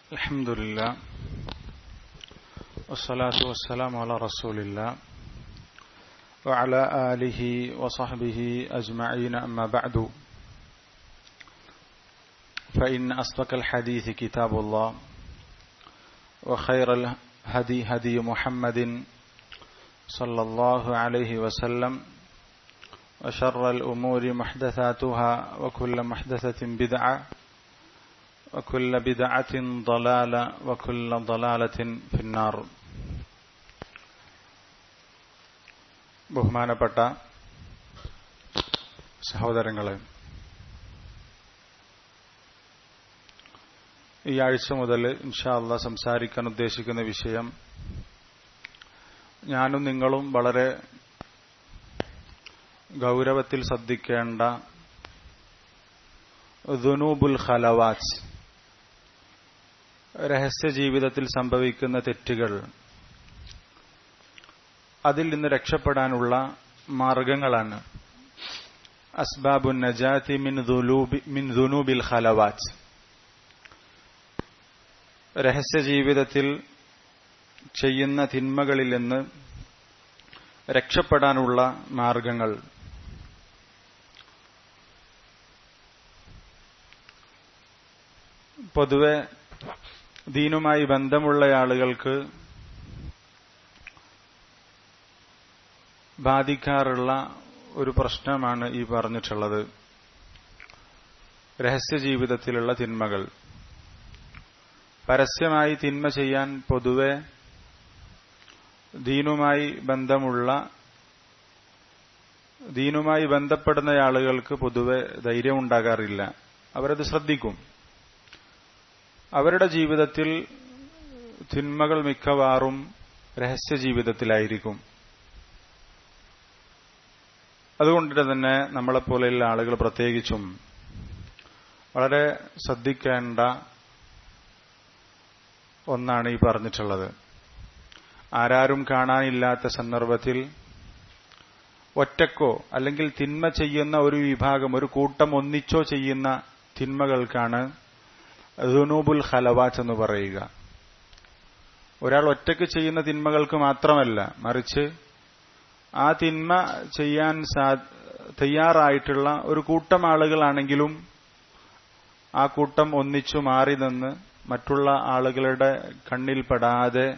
الحمد لله والصلاة والسلام على رسول الله وعلى آله وصحبه أجمعين أما بعد فإن أصدق الحديث كتاب الله وخير الهدي هدي محمد صلى الله عليه وسلم وشر الأمور محدثاتها وكل محدثة بدعة وكل بدعة ضلالة وكل ضلالة في النار ബഹുമാനപ്പെട്ട സഹോദരങ്ങളെ ഈ ആഴ്ച മുതൽ ഇൻഷാല്ല സംസാരിക്കാൻ ഉദ്ദേശിക്കുന്ന വിഷയം ഞാനും നിങ്ങളും വളരെ ഗൗരവത്തിൽ ശ്രദ്ധിക്കേണ്ട ദുനൂബുൽ ഖലവാച്ച് രഹസ്യ ജീവിതത്തിൽ സംഭവിക്കുന്ന തെറ്റുകൾ അതിൽ നിന്ന് രക്ഷപ്പെടാനുള്ള മാർഗങ്ങളാണ് അസ്ബാബു നജാത്തി മിൻ മിൻ ദുനൂബിൽ ഖലവാച്ച് രഹസ്യ ജീവിതത്തിൽ ചെയ്യുന്ന തിന്മകളിൽ നിന്ന് രക്ഷപ്പെടാനുള്ള മാർഗങ്ങൾ പൊതുവെ ദീനുമായി ബന്ധമുള്ള ആളുകൾക്ക് ബാധിക്കാറുള്ള ഒരു പ്രശ്നമാണ് ഈ പറഞ്ഞിട്ടുള്ളത് രഹസ്യ ജീവിതത്തിലുള്ള തിന്മകൾ പരസ്യമായി തിന്മ ചെയ്യാൻ പൊതുവെ ദീനുമായി ബന്ധമുള്ള ദീനുമായി ബന്ധപ്പെടുന്ന ആളുകൾക്ക് പൊതുവെ ധൈര്യമുണ്ടാകാറില്ല അവരത് ശ്രദ്ധിക്കും അവരുടെ ജീവിതത്തിൽ തിന്മകൾ മിക്കവാറും രഹസ്യ ജീവിതത്തിലായിരിക്കും അതുകൊണ്ട് തന്നെ നമ്മളെപ്പോലെയുള്ള ആളുകൾ പ്രത്യേകിച്ചും വളരെ ശ്രദ്ധിക്കേണ്ട ഒന്നാണ് ഈ പറഞ്ഞിട്ടുള്ളത് ആരാരും കാണാനില്ലാത്ത സന്ദർഭത്തിൽ ഒറ്റക്കോ അല്ലെങ്കിൽ തിന്മ ചെയ്യുന്ന ഒരു വിഭാഗം ഒരു കൂട്ടം ഒന്നിച്ചോ ചെയ്യുന്ന തിന്മകൾക്കാണ് ദുനൂബുൽ ഖലവാത്ത് എന്ന് പറയുക ഒരാൾ ഒറ്റയ്ക്ക് ചെയ്യുന്ന തിന്മകൾക്ക് മാത്രമല്ല മറിച്ച് ആ തിന്മ ചെയ്യാൻ തയ്യാറായിട്ടുള്ള ഒരു കൂട്ടം ആളുകളാണെങ്കിലും ആ കൂട്ടം ഒന്നിച്ചു മാറി നിന്ന് മറ്റുള്ള ആളുകളുടെ കണ്ണിൽപ്പെടാതെ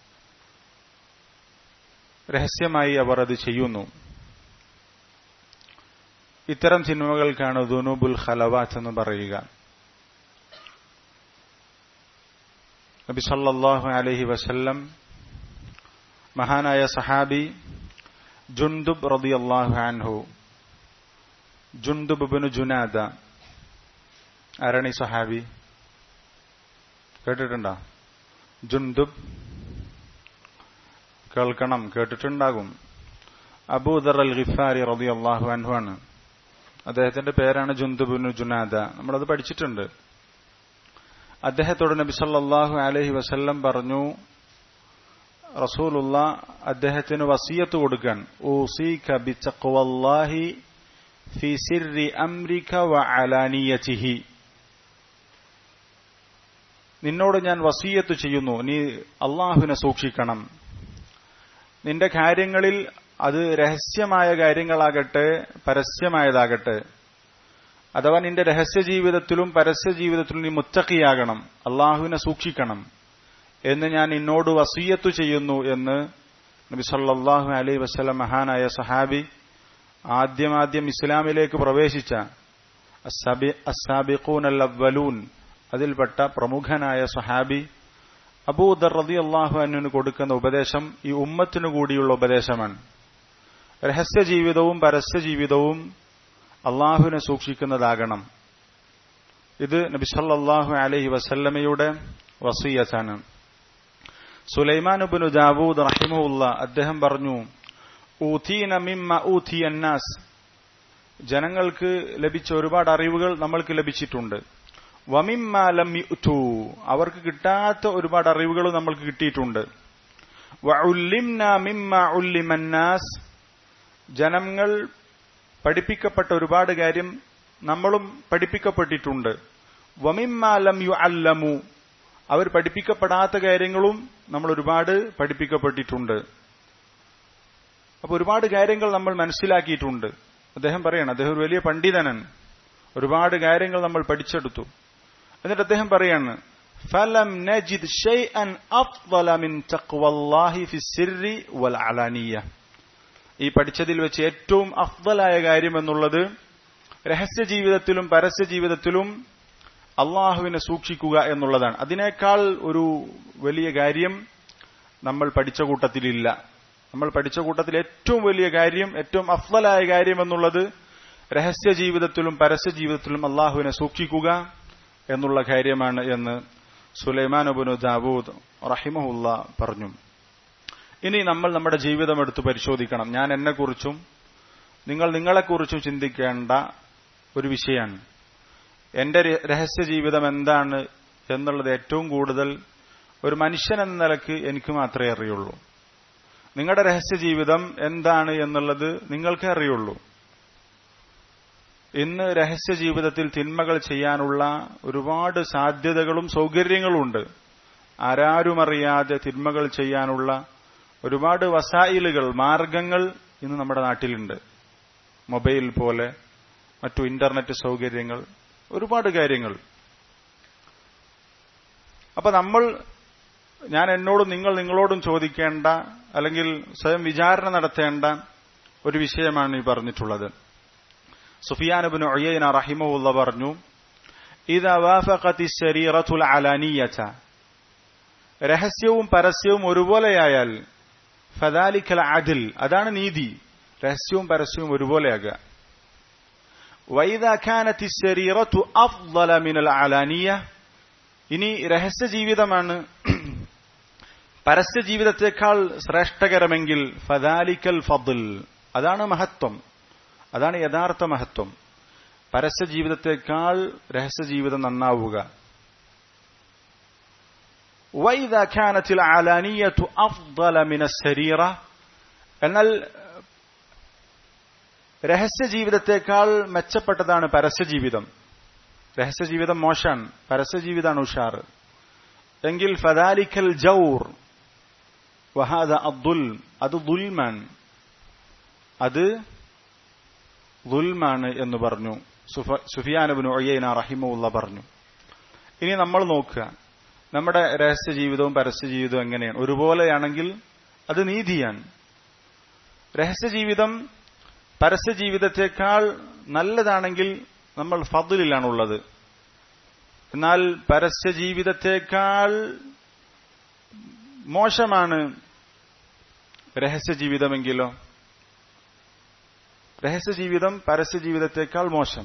രഹസ്യമായി അവർ അത് ചെയ്യുന്നു ഇത്തരം സിനിമകൾക്കാണ് ദുനൂബുൽ ഖലവാത്ത് എന്ന് പറയുക നബി സല്ലാഹു അലഹി വസല്ലം മഹാനായ സഹാബി ജുണ്ടുബ് റതി അള്ളാഹു അൻഹു ജുണ്ടുബ് ബിനു ജുനാദ ആരാണ് ഈ സഹാബി കേട്ടിട്ടുണ്ടോ ജുണ്ടുബ് കേൾക്കണം കേട്ടിട്ടുണ്ടാകും അബൂദർ അൽ ഖിഫാരി റബി അള്ളാഹു അൻഹു ആണ് അദ്ദേഹത്തിന്റെ പേരാണ് ജുന്ദുബിനു ജുനാദ നമ്മളത് പഠിച്ചിട്ടുണ്ട് അദ്ദേഹത്തോട് നബി സല്ലാഹു അലഹി വസല്ലം പറഞ്ഞു റസൂലുള്ള അദ്ദേഹത്തിന് വസീയത്ത് കൊടുക്കാൻ ഊസീക ബിത്തഖ്വല്ലാഹി ഫി സിർരി അംരിക വ അലാനിയതിഹി നിന്നോട് ഞാൻ വസീയത്ത് ചെയ്യുന്നു നീ അള്ളാഹുവിനെ സൂക്ഷിക്കണം നിന്റെ കാര്യങ്ങളിൽ അത് രഹസ്യമായ കാര്യങ്ങളാകട്ടെ പരസ്യമായതാകട്ടെ അഥവാ നിന്റെ രഹസ്യ ജീവിതത്തിലും പരസ്യ ജീവിതത്തിലും നീ മുത്തക്കിയാകണം അള്ളാഹുവിനെ സൂക്ഷിക്കണം എന്ന് ഞാൻ നിന്നോട് വസീയത്തു ചെയ്യുന്നു എന്ന് നബി സല്ലാഹു അലൈ വസ്ലം മഹാനായ സഹാബി ആദ്യമാദ്യം ഇസ്ലാമിലേക്ക് പ്രവേശിച്ച അസാബിഖൂൻ അൽ അവലൂൻ അതിൽപ്പെട്ട പ്രമുഖനായ സഹാബി അബൂദർ റതി അള്ളാഹു അന്നിന് കൊടുക്കുന്ന ഉപദേശം ഈ ഉമ്മത്തിനു കൂടിയുള്ള ഉപദേശമാണ് രഹസ്യ ജീവിതവും പരസ്യ ജീവിതവും അള്ളാഹുവിനെ സൂക്ഷിക്കുന്നതാകണം ഇത് നബിസല്ലാഹു അലഹി വസല്ലമയുടെ വസീയത്താണ് സുലൈമാൻ ഉബിനു ദാവൂദ് റഹിമുല്ല അദ്ദേഹം പറഞ്ഞു ഊഥീന മിമ്മ ഊഥിയന്നാസ് ജനങ്ങൾക്ക് ലഭിച്ച ഒരുപാട് അറിവുകൾ നമ്മൾക്ക് ലഭിച്ചിട്ടുണ്ട് വമിമ്മാലം യുഥു അവർക്ക് കിട്ടാത്ത ഒരുപാട് അറിവുകൾ നമ്മൾക്ക് കിട്ടിയിട്ടുണ്ട് ജനങ്ങൾ പഠിപ്പിക്കപ്പെട്ട ഒരുപാട് കാര്യം നമ്മളും പഠിപ്പിക്കപ്പെട്ടിട്ടുണ്ട് വമിമ്മാലം യു അല്ലമു അവർ പഠിപ്പിക്കപ്പെടാത്ത കാര്യങ്ങളും നമ്മൾ ഒരുപാട് പഠിപ്പിക്കപ്പെട്ടിട്ടുണ്ട് അപ്പൊ ഒരുപാട് കാര്യങ്ങൾ നമ്മൾ മനസ്സിലാക്കിയിട്ടുണ്ട് അദ്ദേഹം പറയണം അദ്ദേഹം ഒരു വലിയ പണ്ഡിതനൻ ഒരുപാട് കാര്യങ്ങൾ നമ്മൾ പഠിച്ചെടുത്തു എന്നിട്ട് അദ്ദേഹം പറയാണ് ഫലം നജിദ് ഷൈഅൻ അഫ്ളല മിൻ തഖ്വല്ലാഹി ഫിസ്സിർരി വൽ അലാനിയ ഈ പഠിച്ചതിൽ വെച്ച് ഏറ്റവും അഫ്ദലായ കാര്യം എന്നുള്ളത് രഹസ്യ ജീവിതത്തിലും പരസ്യ ജീവിതത്തിലും അള്ളാഹുവിനെ സൂക്ഷിക്കുക എന്നുള്ളതാണ് അതിനേക്കാൾ ഒരു വലിയ കാര്യം നമ്മൾ പഠിച്ച കൂട്ടത്തിലില്ല നമ്മൾ പഠിച്ച കൂട്ടത്തിൽ ഏറ്റവും വലിയ കാര്യം ഏറ്റവും അഫ്ദലായ കാര്യം എന്നുള്ളത് രഹസ്യ ജീവിതത്തിലും പരസ്യ ജീവിതത്തിലും അള്ളാഹുവിനെ സൂക്ഷിക്കുക എന്നുള്ള കാര്യമാണ് എന്ന് സുലൈമാൻ അബുനു ദാവൂദ് റഹിമഹുല്ല പറഞ്ഞു ഇനി നമ്മൾ നമ്മുടെ ജീവിതം എടുത്ത് പരിശോധിക്കണം ഞാൻ എന്നെക്കുറിച്ചും നിങ്ങൾ നിങ്ങളെക്കുറിച്ചും ചിന്തിക്കേണ്ട ഒരു വിഷയമാണ് എന്റെ രഹസ്യ ജീവിതം എന്താണ് എന്നുള്ളത് ഏറ്റവും കൂടുതൽ ഒരു മനുഷ്യൻ എന്ന നിലക്ക് എനിക്ക് മാത്രമേ അറിയുള്ളൂ നിങ്ങളുടെ രഹസ്യ ജീവിതം എന്താണ് എന്നുള്ളത് നിങ്ങൾക്കേ അറിയുള്ളൂ ഇന്ന് രഹസ്യ ജീവിതത്തിൽ തിന്മകൾ ചെയ്യാനുള്ള ഒരുപാട് സാധ്യതകളും സൗകര്യങ്ങളും ഉണ്ട് ആരാരുമറിയാതെ തിന്മകൾ ചെയ്യാനുള്ള ഒരുപാട് വസായിലുകൾ മാർഗങ്ങൾ ഇന്ന് നമ്മുടെ നാട്ടിലുണ്ട് മൊബൈൽ പോലെ മറ്റു ഇന്റർനെറ്റ് സൗകര്യങ്ങൾ ഒരുപാട് കാര്യങ്ങൾ അപ്പൊ നമ്മൾ ഞാൻ എന്നോടും നിങ്ങൾ നിങ്ങളോടും ചോദിക്കേണ്ട അല്ലെങ്കിൽ സ്വയം വിചാരണ നടത്തേണ്ട ഒരു വിഷയമാണ് ഈ പറഞ്ഞിട്ടുള്ളത് സുഫിയാനുബിന് ഒയ്യന റഹിമുള്ള പറഞ്ഞു ഇത് ശരീറത്തുൽ അലാനിയച്ച രഹസ്യവും പരസ്യവും ഒരുപോലെയായാൽ ഫദാലിക്കൽ അദിൽ അതാണ് നീതി രഹസ്യവും പരസ്യവും ഒരുപോലെയാകുക വൈദാഖാനത്തി ശരീറത്തു അഫ്ദല മിനൽ അലാനിയ ഇനി രഹസ്യ ജീവിതമാണ് പരസ്യ ജീവിതത്തെക്കാൾ ശ്രേഷ്ഠകരമെങ്കിൽ ഫദാലിക്കൽ ഫضൽ അതാണ് മഹത്വം അതാണ് യഥാർത്ഥ മഹത്വം പരസ്യ ജീവിതത്തെക്കാൾ രഹസ്യ ജീവിതം നന്നാവുക وإذا كانت العلانية أفضل من السريرة എന്നാൽ രഹസ്യ ജീവിതത്തെക്കാൾ മെച്ചപ്പെട്ടതാണ് പരസ്യ ജീവിതം രഹസ്യ ജീവിതം മോശാണ് പരസ്യ ജീവിതമാണ് ഉഷാർ എങ്കിൽ ഫദാലിക്കൽ ജൗർ വഹാദ അബ്ദുൽ അത് ദുൽമാൻ അത് ദുൽമാണ് എന്ന് പറഞ്ഞു സുഫിയാനബിന് ഒയ്യന റഹിമുള്ള പറഞ്ഞു ഇനി നമ്മൾ നോക്കുക നമ്മുടെ രഹസ്യ ജീവിതവും പരസ്യ ജീവിതവും എങ്ങനെയാണ് ഒരുപോലെയാണെങ്കിൽ അത് നീതിയാണ് രഹസ്യ ജീവിതം പരസ്യ ജീവിതത്തെക്കാൾ നല്ലതാണെങ്കിൽ നമ്മൾ ഫضലിലാണുള്ളത് എന്നാൽ പരസ്യ ജീവിതത്തെക്കാൾ മോശമാണ് രഹസ്യ ജീവിതമെങ്കിലോ രഹസ്യ ജീവിതം പരസ്യ ജീവിതത്തെക്കാൾ മോശം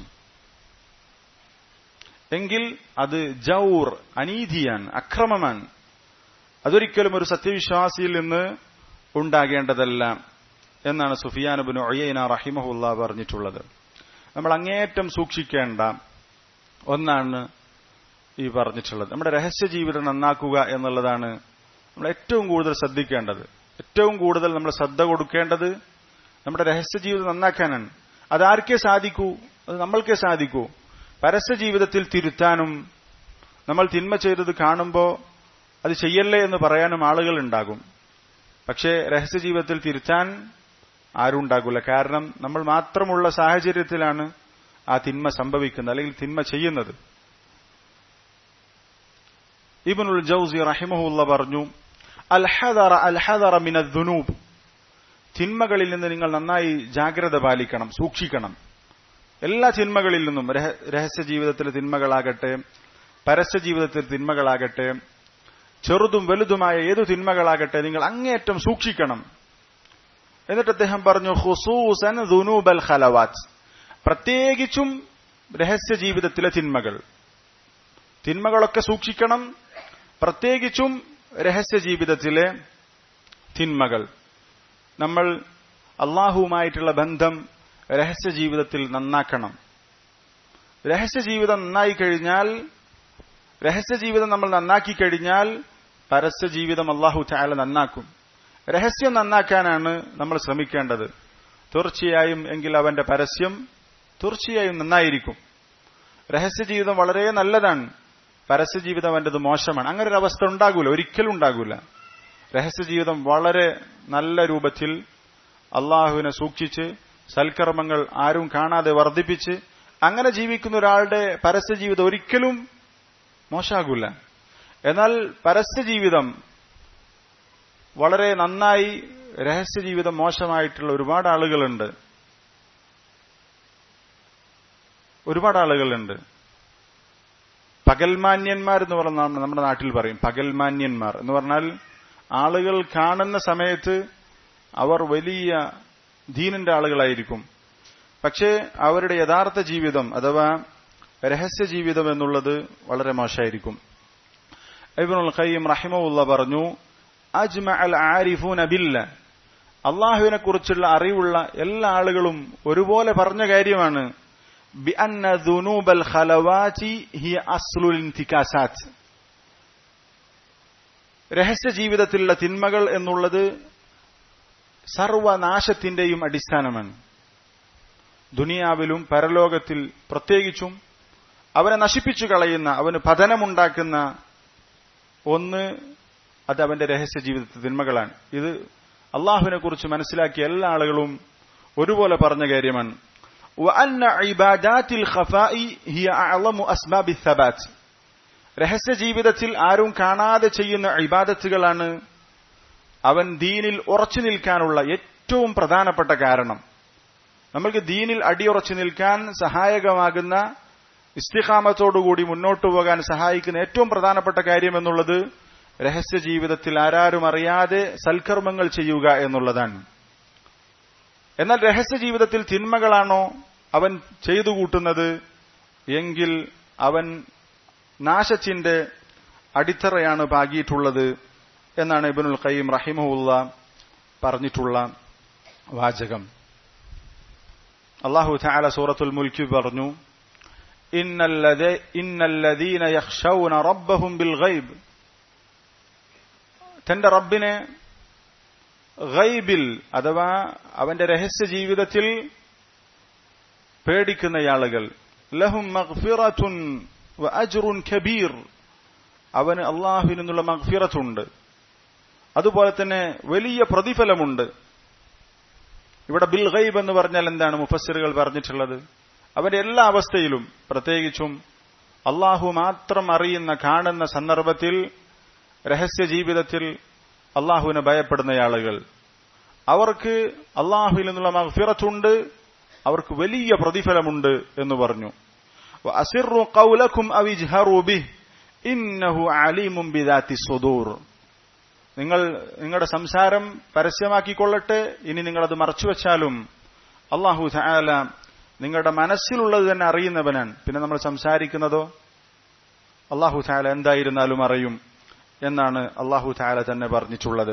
എങ്കിൽ അത് ജൗർ അനീതിയാണ് അക്രമമാണ് അതൊരിക്കലും ഒരു സത്യവിശ്വാസിയിൽ നിന്ന് ഉണ്ടാകേണ്ടതല്ല എന്നാണ് സുഫിയാനുബിന് ഒയ്യന റഹിമഹുല്ല പറഞ്ഞിട്ടുള്ളത് നമ്മൾ അങ്ങേയറ്റം സൂക്ഷിക്കേണ്ട ഒന്നാണ് ഈ പറഞ്ഞിട്ടുള്ളത് നമ്മുടെ രഹസ്യ ജീവിതം നന്നാക്കുക എന്നുള്ളതാണ് നമ്മൾ ഏറ്റവും കൂടുതൽ ശ്രദ്ധിക്കേണ്ടത് ഏറ്റവും കൂടുതൽ നമ്മൾ ശ്രദ്ധ കൊടുക്കേണ്ടത് നമ്മുടെ രഹസ്യ ജീവിതം നന്നാക്കാനാണ് അതാർക്കേ സാധിക്കൂ അത് നമ്മൾക്കേ സാധിക്കൂ പരസ്യ ജീവിതത്തിൽ തിരുത്താനും നമ്മൾ തിന്മ ചെയ്തത് കാണുമ്പോൾ അത് ചെയ്യല്ലേ എന്ന് പറയാനും ആളുകൾ ഉണ്ടാകും പക്ഷേ രഹസ്യ ജീവിതത്തിൽ തിരുത്താൻ ആരും ഉണ്ടാകില്ല കാരണം നമ്മൾ മാത്രമുള്ള സാഹചര്യത്തിലാണ് ആ തിന്മ സംഭവിക്കുന്നത് അല്ലെങ്കിൽ തിന്മ ചെയ്യുന്നത് ഇബനുൽ ജൌസി റഹിമഹുല്ല പറഞ്ഞു അൽഹദറ അൽഹദറ മിന ദുനൂബ് തിന്മകളിൽ നിന്ന് നിങ്ങൾ നന്നായി ജാഗ്രത പാലിക്കണം സൂക്ഷിക്കണം എല്ലാ തിന്മകളിൽ നിന്നും രഹസ്യ ജീവിതത്തിലെ തിന്മകളാകട്ടെ പരസ്യ ജീവിതത്തിലെ തിന്മകളാകട്ടെ ചെറുതും വലുതുമായ ഏതു തിന്മകളാകട്ടെ നിങ്ങൾ അങ്ങേയറ്റം സൂക്ഷിക്കണം എന്നിട്ട് അദ്ദേഹം പറഞ്ഞു ഹുസൂസൻ ദുനൂബൽ ഖലവാത്ത് പ്രത്യേകിച്ചും രഹസ്യ ജീവിതത്തിലെ തിന്മകൾ തിന്മകളൊക്കെ സൂക്ഷിക്കണം പ്രത്യേകിച്ചും രഹസ്യ ജീവിതത്തിലെ തിന്മകൾ നമ്മൾ അള്ളാഹുവുമായിട്ടുള്ള ബന്ധം രഹസ്യ ജീവിതത്തിൽ നന്നാക്കണം രഹസ്യ ജീവിതം നന്നായി കഴിഞ്ഞാൽ രഹസ്യ ജീവിതം നമ്മൾ നന്നാക്കി കഴിഞ്ഞാൽ പരസ്യ ജീവിതം അള്ളാഹു ചായാല നന്നാക്കും രഹസ്യം നന്നാക്കാനാണ് നമ്മൾ ശ്രമിക്കേണ്ടത് തീർച്ചയായും എങ്കിൽ അവന്റെ പരസ്യം തീർച്ചയായും നന്നായിരിക്കും രഹസ്യ ജീവിതം വളരെ നല്ലതാണ് പരസ്യ ജീവിതം അവൻ്റെത് മോശമാണ് അങ്ങനെ ഒരു അവസ്ഥ ഉണ്ടാകൂല ഒരിക്കലും ഉണ്ടാകൂല രഹസ്യ ജീവിതം വളരെ നല്ല രൂപത്തിൽ അള്ളാഹുവിനെ സൂക്ഷിച്ച് സൽക്കർമ്മങ്ങൾ ആരും കാണാതെ വർദ്ധിപ്പിച്ച് അങ്ങനെ ജീവിക്കുന്ന ഒരാളുടെ പരസ്യ ജീവിതം ഒരിക്കലും മോശമാകൂല എന്നാൽ പരസ്യ ജീവിതം വളരെ നന്നായി രഹസ്യ ജീവിതം മോശമായിട്ടുള്ള ഒരുപാട് ആളുകളുണ്ട് ഒരുപാട് ആളുകളുണ്ട് പകൽമാന്യന്മാർ എന്ന് പറഞ്ഞ നമ്മുടെ നാട്ടിൽ പറയും പകൽമാന്യന്മാർ എന്ന് പറഞ്ഞാൽ ആളുകൾ കാണുന്ന സമയത്ത് അവർ വലിയ ദീനിന്റെ ആളുകളായിരിക്കും പക്ഷേ അവരുടെ യഥാർത്ഥ ജീവിതം അഥവാ രഹസ്യ ജീവിതം എന്നുള്ളത് വളരെ മോശമായിരിക്കും ഇബ്നുൽ ഖയ്യിം റഹിമുള്ള പറഞ്ഞു അജ്മ അൽ ആരിഫൂന ബില്ല അള്ളാഹുവിനെ കുറിച്ചുള്ള അറിവുള്ള എല്ലാ ആളുകളും ഒരുപോലെ പറഞ്ഞ കാര്യമാണ് بأن ذنوب الخلوات هي أصل الانتكاسات രഹസ്യ ജീവിതത്തിലുള്ള തിന്മകൾ എന്നുള്ളത് സർവനാശത്തിന്റെയും അടിസ്ഥാനമാണ് ദുനിയാവിലും പരലോകത്തിൽ പ്രത്യേകിച്ചും അവനെ നശിപ്പിച്ചു കളയുന്ന അവന് പതനമുണ്ടാക്കുന്ന ഒന്ന് അത് അവന്റെ രഹസ്യ ജീവിതത്തിൽ തിന്മകളാണ് ഇത് അള്ളാഹുവിനെ കുറിച്ച് മനസ്സിലാക്കിയ എല്ലാ ആളുകളും ഒരുപോലെ പറഞ്ഞ കാര്യമാണ് وأن عبادات الخفاء هي أعظم أسباب الثبات രഹസ്യ ജീവിതത്തിൽ ആരും കാണാതെ ചെയ്യുന്ന ഇബാദത്തുകളാണ് അവൻ ദീനിൽ ഉറച്ചു നിൽക്കാനുള്ള ഏറ്റവും പ്രധാനപ്പെട്ട കാരണം നമ്മൾക്ക് ദീനിൽ അടിയുറച്ചു നിൽക്കാൻ സഹായകമാകുന്ന ഇസ്തിഖാമത്തോടുകൂടി മുന്നോട്ടു പോകാൻ സഹായിക്കുന്ന ഏറ്റവും പ്രധാനപ്പെട്ട കാര്യം എന്നുള്ളത് രഹസ്യ ജീവിതത്തിൽ ആരാരും അറിയാതെ സൽക്കർമ്മങ്ങൾ ചെയ്യുക എന്നുള്ളതാണ് എന്നാൽ രഹസ്യ ജീവിതത്തിൽ തിന്മകളാണോ അവൻ ചെയ്തു കൂട്ടുന്നത് എങ്കിൽ അവൻ നാശത്തിന്റെ അടിത്തറയാണ് പാകിയിട്ടുള്ളത് എന്നാണ് ഇബനുൽ ഖയ്യിം റഹിമുല്ല പറഞ്ഞിട്ടുള്ള വാചകം അള്ളാഹു താല സൂറത്തുൽ മുൽക്കി പറഞ്ഞു ഇന്നല്ലദീന യഖ്ഷൗന റബ്ബഹും ബിൽ ഗൈബ് തന്റെ റബ്ബിനെ ഗൈബിൽ അഥവാ അവന്റെ രഹസ്യ ജീവിതത്തിൽ പേടിക്കുന്ന ആളുകൾ ലഹും മഗ്ഫിറത്തുൻ വ അജ്റുൻ കബീർ അവന് അള്ളാഹുവിൽ നിന്നുള്ള മഗ്ഫിറത്തുണ്ട് അതുപോലെ തന്നെ വലിയ പ്രതിഫലമുണ്ട് ഇവിടെ ബിൽ ഗൈബ് എന്ന് പറഞ്ഞാൽ എന്താണ് മുഫസ്സിറുകൾ പറഞ്ഞിട്ടുള്ളത് അവന്റെ എല്ലാ അവസ്ഥയിലും പ്രത്യേകിച്ചും അള്ളാഹു മാത്രം അറിയുന്ന കാണുന്ന സന്ദർഭത്തിൽ രഹസ്യ ജീവിതത്തിൽ അള്ളാഹുവിനെ ഭയപ്പെടുന്ന ആളുകൾ അവർക്ക് അള്ളാഹുവിൽ നിന്നുള്ള മഗ്ഫിറത്തുണ്ട് അവർക്ക് വലിയ പ്രതിഫലമുണ്ട് എന്ന് പറഞ്ഞു അസിറു കൗലക്കും ഇന്നഹു അലീമും ബിദാത്തി സുദൂർ നിങ്ങൾ നിങ്ങളുടെ സംസാരം പരസ്യമാക്കിക്കൊള്ളട്ടെ ഇനി നിങ്ങളത് മറച്ചുവെച്ചാലും അള്ളാഹു താല നിങ്ങളുടെ മനസ്സിലുള്ളത് തന്നെ അറിയുന്നവനാണ് പിന്നെ നമ്മൾ സംസാരിക്കുന്നതോ അള്ളാഹു താല എന്തായിരുന്നാലും അറിയും എന്നാണ് അള്ളാഹു താല തന്നെ പറഞ്ഞിട്ടുള്ളത്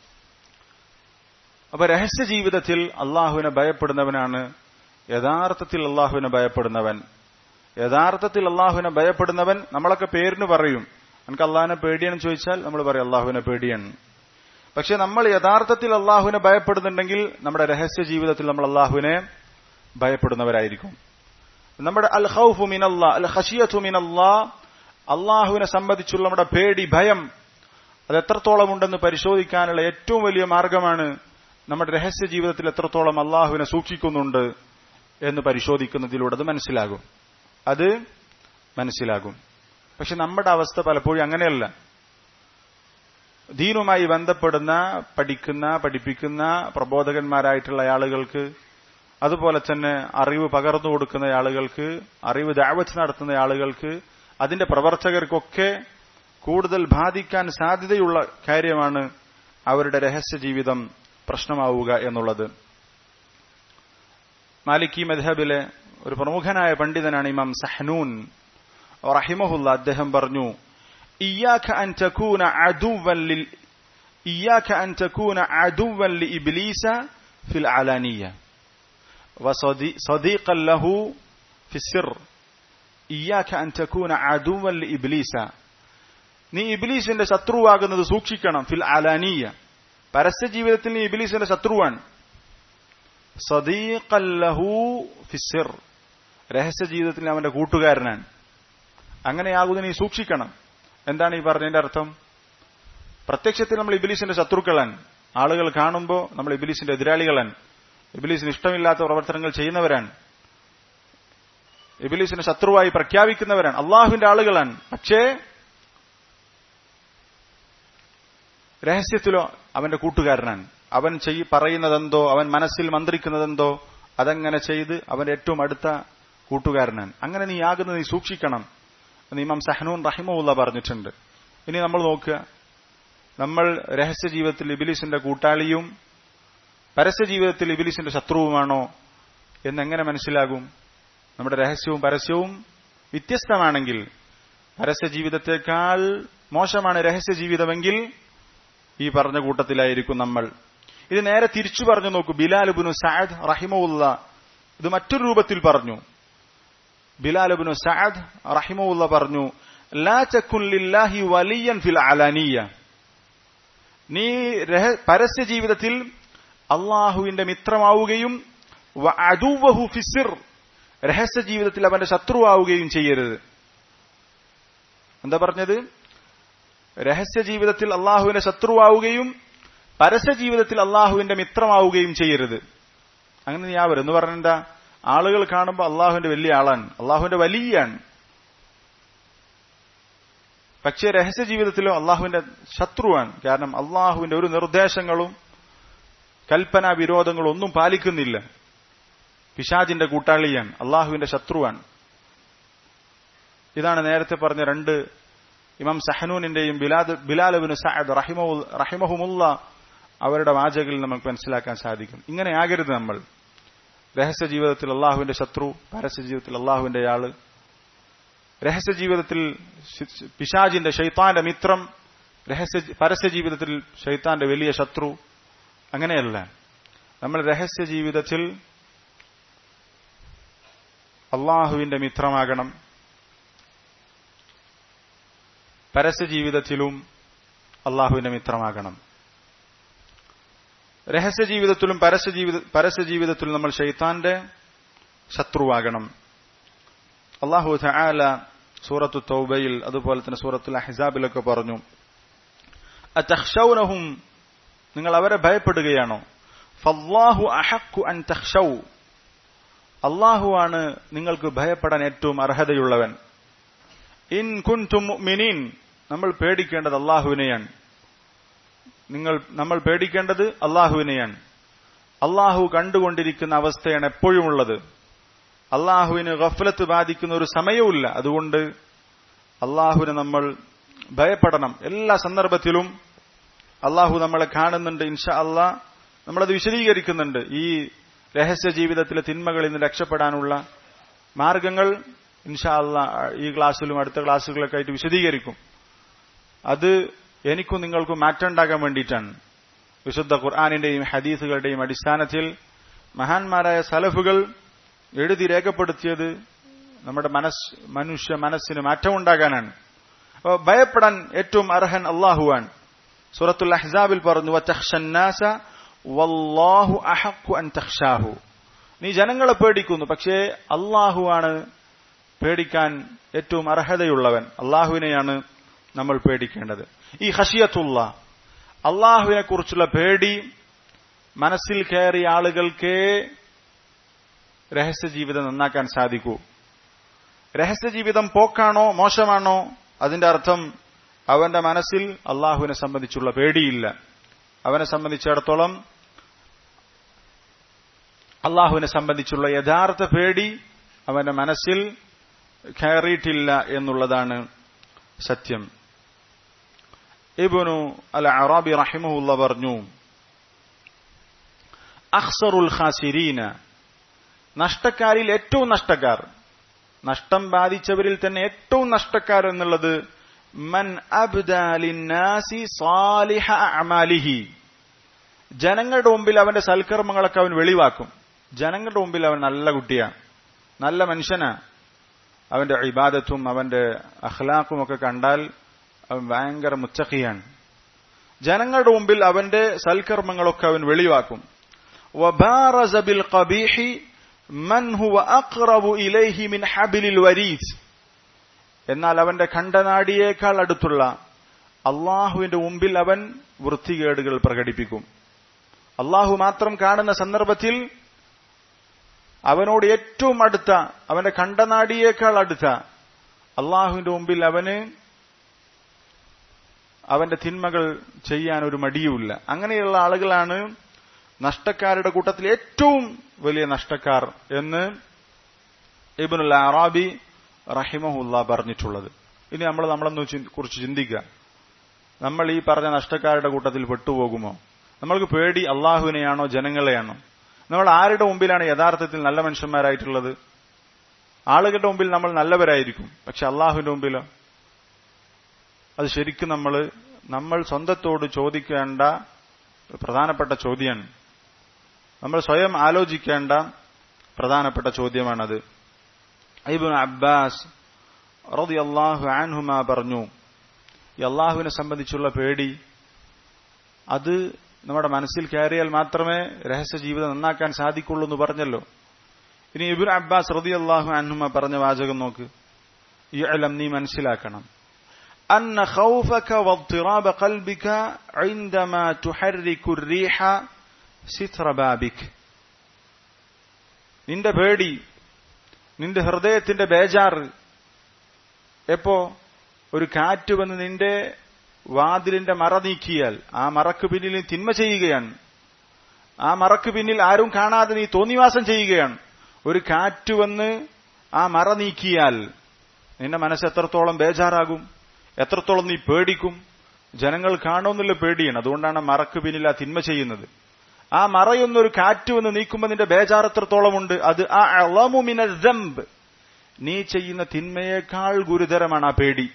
അപ്പൊ രഹസ്യ ജീവിതത്തിൽ അള്ളാഹുവിനെ ഭയപ്പെടുന്നവനാണ് യഥാർത്ഥത്തിൽ അള്ളാഹുവിനെ ഭയപ്പെടുന്നവൻ യഥാർത്ഥത്തിൽ അള്ളാഹുവിനെ ഭയപ്പെടുന്നവൻ നമ്മളൊക്കെ പേരിന് പറയും എനിക്ക് അള്ളാഹിനെ പേടിയെന്ന് ചോദിച്ചാൽ നമ്മൾ പറയും അള്ളാഹുവിനെ പേടിയാണ് പക്ഷെ നമ്മൾ യഥാർത്ഥത്തിൽ അള്ളാഹുവിനെ ഭയപ്പെടുന്നുണ്ടെങ്കിൽ നമ്മുടെ രഹസ്യ ജീവിതത്തിൽ നമ്മൾ അള്ളാഹുവിനെ ഭയപ്പെടുന്നവരായിരിക്കും നമ്മുടെ അൽ ഹൌഫു മിനല്ലാ അൽ ഹഷിയത്തു മിനല്ലാ അള്ളാഹുവിനെ സംബന്ധിച്ചുള്ള നമ്മുടെ പേടി ഭയം അത് എത്രത്തോളം ഉണ്ടെന്ന് പരിശോധിക്കാനുള്ള ഏറ്റവും വലിയ മാർഗമാണ് നമ്മുടെ രഹസ്യ ജീവിതത്തിൽ എത്രത്തോളം അള്ളാഹുവിനെ സൂക്ഷിക്കുന്നുണ്ട് എന്ന് പരിശോധിക്കുന്നതിലൂടെ അത് മനസ്സിലാകും അത് മനസ്സിലാകും പക്ഷെ നമ്മുടെ അവസ്ഥ പലപ്പോഴും അങ്ങനെയല്ല ദീനുമായി ബന്ധപ്പെടുന്ന പഠിക്കുന്ന പഠിപ്പിക്കുന്ന പ്രബോധകന്മാരായിട്ടുള്ള ആളുകൾക്ക് അതുപോലെ തന്നെ അറിവ് പകർന്നു കൊടുക്കുന്ന ആളുകൾക്ക് അറിവ് ദാവത്ത് നടത്തുന്ന ആളുകൾക്ക് അതിന്റെ പ്രവർത്തകർക്കൊക്കെ കൂടുതൽ ബാധിക്കാൻ സാധ്യതയുള്ള കാര്യമാണ് അവരുടെ രഹസ്യ ജീവിതം പ്രശ്നമാവുക എന്നുള്ളത് മാലിക്കി മദ്ഹബിലെ ഒരു പ്രമുഖനായ പണ്ഡിതനാണ് ഇമാം സഹനൂൻ റഹിമഹുല്ല അദ്ദേഹം പറഞ്ഞു ഇയാഖ അൻ തകൂന അദുവൻ ലിൽ ഇയാഖ അൻ തകൂന അദുവൻ ലി ഇബ്ലീസ ഫിൽ അലാനിയ وصديقا له في السر إياك أن تكون عدوا لإبليس നീ ഇബിലീസിന്റെ ശത്രുവാകുന്നത് സൂക്ഷിക്കണം ഫിൽ അലാനിയ പരസ്യ ജീവിതത്തിൽ നീ ഇബിലീസിന്റെ ശത്രുവാണ് സദീഖല്ലഹു ഫിസിർ രഹസ്യ ജീവിതത്തിൽ അവന്റെ കൂട്ടുകാരനാണ് അങ്ങനെയാകുന്ന നീ സൂക്ഷിക്കണം എന്താണ് ഈ പറഞ്ഞതിന്റെ അർത്ഥം പ്രത്യക്ഷത്തിൽ നമ്മൾ ഇബിലീസിന്റെ ശത്രുക്കളൻ ആളുകൾ കാണുമ്പോൾ നമ്മൾ ഇബിലീസിന്റെ എതിരാളികളൻ ഇബിലീസിന് ഇഷ്ടമില്ലാത്ത പ്രവർത്തനങ്ങൾ ചെയ്യുന്നവരാണ് ഇബിലീസിനെ ശത്രുവായി പ്രഖ്യാപിക്കുന്നവരാണ് അള്ളാഹുവിന്റെ ആളുകളാണ് പക്ഷേ രഹസ്യത്തിലോ അവന്റെ കൂട്ടുകാരനാണ് അവൻ ചെയ് പറയുന്നതെന്തോ അവൻ മനസ്സിൽ മന്ത്രിക്കുന്നതെന്തോ അതങ്ങനെ ചെയ്ത് അവന്റെ ഏറ്റവും അടുത്ത കൂട്ടുകാരനാണ് അങ്ങനെ നീ ആകുന്നത് നീ സൂക്ഷിക്കണം എന്ന് ഇമാം സഹനൂൻ റഹിമുല്ല പറഞ്ഞിട്ടുണ്ട് ഇനി നമ്മൾ നോക്കുക നമ്മൾ രഹസ്യ ജീവിതത്തിൽ ഇബിലിസിന്റെ കൂട്ടാളിയും പരസ്യ ജീവിതത്തിൽ ഇബിലിസിന്റെ ശത്രുവുമാണോ എന്നെങ്ങനെ മനസ്സിലാകും നമ്മുടെ രഹസ്യവും പരസ്യവും വ്യത്യസ്തമാണെങ്കിൽ പരസ്യ ജീവിതത്തെക്കാൾ മോശമാണ് രഹസ്യ ജീവിതമെങ്കിൽ ഈ പറഞ്ഞ കൂട്ടത്തിലായിരിക്കും നമ്മൾ ഇത് നേരെ തിരിച്ചു പറഞ്ഞു നോക്കൂ ബിലാലുബിനു സാദ് റഹിമുല്ല ഇത് മറ്റൊരു രൂപത്തിൽ പറഞ്ഞു ബിലാലുബിനു സാദ് റഹിമുല്ല പറഞ്ഞു ലാ ചക്കുല്ലില്ലാഹി വലിയൻ ഫിൽ അലാനിയ നീ പരസ്യ ജീവിതത്തിൽ അള്ളാഹുവിന്റെ മിത്രമാവുകയും ഫിസിർ രഹസ്യ ജീവിതത്തിൽ അവന്റെ ശത്രുവാവുകയും ചെയ്യരുത് എന്താ പറഞ്ഞത് രഹസ്യ ജീവിതത്തിൽ അള്ളാഹുവിന്റെ ശത്രുവാവുകയും പരസ്യ ജീവിതത്തിൽ അള്ളാഹുവിന്റെ മിത്രമാവുകയും ചെയ്യരുത് അങ്ങനെ നീ ആവരുത് എന്ന് പറഞ്ഞെന്താ ആളുകൾ കാണുമ്പോൾ അള്ളാഹുവിന്റെ വലിയ ആളാണ് അള്ളാഹുവിന്റെ വലിയാണ് പക്ഷേ രഹസ്യ ജീവിതത്തിലോ അള്ളാഹുവിന്റെ ശത്രുവാണ് കാരണം അള്ളാഹുവിന്റെ ഒരു നിർദ്ദേശങ്ങളും കൽപ്പനാ വിരോധങ്ങളും ഒന്നും പാലിക്കുന്നില്ല പിശാജിന്റെ കൂട്ടാളിയാണ് അള്ളാഹുവിന്റെ ശത്രുവാണ് ഇതാണ് നേരത്തെ പറഞ്ഞ രണ്ട് ഇമാം സഹനൂനിന്റെയും ബിലാലബിന് സഅദ് റഹിമഹുമുല്ല അവരുടെ വാചകളിൽ നമുക്ക് മനസ്സിലാക്കാൻ സാധിക്കും ഇങ്ങനെ ആകരുത് നമ്മൾ രഹസ്യ ജീവിതത്തിൽ അള്ളാഹുവിന്റെ ശത്രു പരസ്യ ജീവിതത്തിൽ അള്ളാഹുവിന്റെ ആള് രഹസ്യ ജീവിതത്തിൽ പിശാജിന്റെ ഷെയ്ത്താന്റെ മിത്രം രഹസ്യ പരസ്യ ജീവിതത്തിൽ ഷെയ്ത്താന്റെ വലിയ ശത്രു അങ്ങനെയല്ല നമ്മൾ രഹസ്യ ജീവിതത്തിൽ അള്ളാഹുവിന്റെ മിത്രമാകണം പരസ്യ ജീവിതത്തിലും അള്ളാഹുവിന്റെ മിത്രമാകണം രഹസ്യ ജീവിതത്തിലും പരസ്യ ജീവിത പരസ്യ ജീവിതത്തിലും നമ്മൾ ഷെയ്ത്താന്റെ ശത്രുവാകണം അള്ളാഹു തആല സൂറത്തു തൗബയിൽ അതുപോലെ തന്നെ സൂറത്തുൽ അഹിസാബിലൊക്കെ പറഞ്ഞു അതഖ്ഷൗനഹും നിങ്ങൾ അവരെ ഭയപ്പെടുകയാണോ ഫല്ലാഹു അഹക്കു അൻ തഖ്ഷൗ അള്ളാഹുവാണ് നിങ്ങൾക്ക് ഭയപ്പെടാൻ ഏറ്റവും അർഹതയുള്ളവൻ ഇൻ കുൻതും മുഅ്മിനീൻ നമ്മൾ പേടിക്കേണ്ടത് അള്ളാഹുവിനെയാണ് നിങ്ങൾ നമ്മൾ പേടിക്കേണ്ടത് അള്ളാഹുവിനെയാണ് അള്ളാഹു കണ്ടുകൊണ്ടിരിക്കുന്ന അവസ്ഥയാണ് എപ്പോഴുമുള്ളത് അള്ളാഹുവിന് ഗഫലത്ത് ബാധിക്കുന്ന ഒരു സമയവുമില്ല അതുകൊണ്ട് അള്ളാഹുവിനെ നമ്മൾ ഭയപ്പെടണം എല്ലാ സന്ദർഭത്തിലും അള്ളാഹു നമ്മളെ കാണുന്നുണ്ട് ഇൻഷാ അള്ളാ നമ്മളത് വിശദീകരിക്കുന്നുണ്ട് ഈ രഹസ്യ ജീവിതത്തിലെ തിന്മകളിൽ നിന്ന് രക്ഷപ്പെടാനുള്ള മാർഗങ്ങൾ ഇൻഷാ അള്ളാ ഈ ക്ലാസ്സിലും അടുത്ത ക്ലാസ്സുകളൊക്കെ ആയിട്ട് വിശദീകരിക്കും അത് എനിക്കും നിങ്ങൾക്കും മാറ്റമുണ്ടാകാൻ വേണ്ടിയിട്ടാണ് വിശുദ്ധ ഖുർആാനിന്റെയും ഹദീസുകളുടെയും അടിസ്ഥാനത്തിൽ മഹാന്മാരായ സലഫുകൾ എഴുതി രേഖപ്പെടുത്തിയത് നമ്മുടെ മനസ് മനുഷ്യ മനസ്സിന് മാറ്റമുണ്ടാകാനാണ് അപ്പോൾ ഭയപ്പെടാൻ ഏറ്റവും അർഹൻ അള്ളാഹുവാൻ സൂറത്തുൽ അഹ്സാബിൽ പറഞ്ഞു വല്ലാഹു അഹക്കു അൻ തഖ്ഷാഹു നീ ജനങ്ങളെ പേടിക്കുന്നു പക്ഷേ അള്ളാഹുവാണ് പേടിക്കാൻ ഏറ്റവും അർഹതയുള്ളവൻ അള്ളാഹുവിനെയാണ് നമ്മൾ പേടിക്കേണ്ടത് ഈ ഹഷിയത്തുള്ള അള്ളാഹുവിനെ കുറിച്ചുള്ള പേടി മനസ്സിൽ കയറിയ ആളുകൾക്ക് രഹസ്യ ജീവിതം നന്നാക്കാൻ സാധിക്കൂ രഹസ്യ ജീവിതം പോക്കാണോ മോശമാണോ അതിന്റെ അർത്ഥം അവന്റെ മനസ്സിൽ അള്ളാഹുവിനെ സംബന്ധിച്ചുള്ള പേടിയില്ല അവനെ സംബന്ധിച്ചിടത്തോളം അള്ളാഹുവിനെ സംബന്ധിച്ചുള്ള യഥാർത്ഥ പേടി അവന്റെ മനസ്സിൽ കയറിയിട്ടില്ല എന്നുള്ളതാണ് സത്യം ഇബുനു അൽ അറാബി റഹിമുല്ല പറഞ്ഞു അഖ്സറുൽ ഖാസിരീന നഷ്ടക്കാരിൽ ഏറ്റവും നഷ്ടക്കാർ നഷ്ടം ബാധിച്ചവരിൽ തന്നെ ഏറ്റവും നഷ്ടക്കാർ എന്നുള്ളത് മൻ അബ്ദാലിന്നാസി സാലിഹ അമാലിഹി ജനങ്ങളുടെ മുമ്പിൽ അവന്റെ സൽക്കർമ്മങ്ങളൊക്കെ അവൻ വെളിവാക്കും ജനങ്ങളുടെ മുമ്പിൽ അവൻ നല്ല കുട്ടിയാണ് നല്ല മനുഷ്യനാ അവന്റെ ഇബാദത്തും അവന്റെ അഖ്ലാഖും ഒക്കെ കണ്ടാൽ അവൻ ഭയങ്കര മുച്ചക്കിയാണ് ജനങ്ങളുടെ മുമ്പിൽ അവന്റെ സൽക്കർമ്മങ്ങളൊക്കെ അവൻ വെളിവാക്കും وبارز بالقبيح من هو أقرب إليه من حبل الوريث എന്നാൽ അവന്റെ ഖണ്ഡനാടിയേക്കാൾ അടുത്തുള്ള അള്ളാഹുവിന്റെ മുമ്പിൽ അവൻ വൃത്തികേടുകൾ പ്രകടിപ്പിക്കും അള്ളാഹു മാത്രം കാണുന്ന സന്ദർഭത്തിൽ അവനോട് ഏറ്റവും അടുത്ത അവന്റെ ഖണ്ഡനാടിയേക്കാൾ അടുത്ത അള്ളാഹുവിന്റെ മുമ്പിൽ അവന് അവന്റെ തിന്മകൾ ചെയ്യാൻ ഒരു മടിയുമില്ല അങ്ങനെയുള്ള ആളുകളാണ് നഷ്ടക്കാരുടെ കൂട്ടത്തിൽ ഏറ്റവും വലിയ നഷ്ടക്കാർ എന്ന് ഇബിനുൽ അറാബി റഹിമഹുല്ല പറഞ്ഞിട്ടുള്ളത് ഇനി നമ്മൾ നമ്മളെന്ന് കുറിച്ച് ചിന്തിക്കുക നമ്മൾ ഈ പറഞ്ഞ നഷ്ടക്കാരുടെ കൂട്ടത്തിൽ പെട്ടുപോകുമോ നമ്മൾക്ക് പേടി അള്ളാഹുവിനെയാണോ ജനങ്ങളെയാണോ നമ്മൾ ആരുടെ മുമ്പിലാണ് യഥാർത്ഥത്തിൽ നല്ല മനുഷ്യന്മാരായിട്ടുള്ളത് ആളുകളുടെ മുമ്പിൽ നമ്മൾ നല്ലവരായിരിക്കും പക്ഷെ അള്ളാഹുവിന്റെ മുമ്പിലോ അത് ശരിക്കും നമ്മൾ നമ്മൾ സ്വന്തത്തോട് ചോദിക്കേണ്ട പ്രധാനപ്പെട്ട ചോദ്യമാണ് നമ്മൾ സ്വയം ആലോചിക്കേണ്ട പ്രധാനപ്പെട്ട ചോദ്യമാണത് ഐബുൻ അബ്ബാസ് റതി അള്ളാഹു ആൻഹുമ പറഞ്ഞു ഈ അള്ളാഹുവിനെ സംബന്ധിച്ചുള്ള പേടി അത് നമ്മുടെ മനസ്സിൽ കയറിയാൽ മാത്രമേ രഹസ്യ ജീവിതം നന്നാക്കാൻ സാധിക്കുള്ളൂ എന്ന് പറഞ്ഞല്ലോ ഇനി ഇബുൻ അബ്ബാസ് റതി അള്ളാഹു അൻഹുമ പറഞ്ഞ വാചകം നോക്ക് ഈ അലം നീ മനസ്സിലാക്കണം أن خوفك واضطراب قلبك عندما تحرك الريح ستر بابك നിന്റെ പേടി നിന്റെ ഹൃദയത്തിന്റെ ബേജാറ് എപ്പോ ഒരു കാറ്റ് വന്ന് നിന്റെ വാതിലിന്റെ മറ നീക്കിയാൽ ആ മറക്ക് പിന്നിൽ നീ തിന്മ ചെയ്യുകയാണ് ആ മറക്ക് പിന്നിൽ ആരും കാണാതെ നീ തോന്നിവാസം ചെയ്യുകയാണ് ഒരു കാറ്റ് വന്ന് ആ മറ നീക്കിയാൽ നിന്റെ മനസ്സ് എത്രത്തോളം ബേജാറാകും എത്രത്തോളം നീ പേടിക്കും ജനങ്ങൾ കാണുമെന്നുള്ള പേടിയാണ് അതുകൊണ്ടാണ് മറക്ക് പിന്നിൽ ആ തിന്മ ചെയ്യുന്നത് ആ മറയൊന്നൊരു കാറ്റ് വന്ന് നീക്കുമ്പോൾ നിന്റെ ബേജാർ എത്രത്തോളമുണ്ട് അത് ആ അളമുമിന ജംബ് നീ ചെയ്യുന്ന തിന്മയേക്കാൾ ഗുരുതരമാണ് ആ പേടി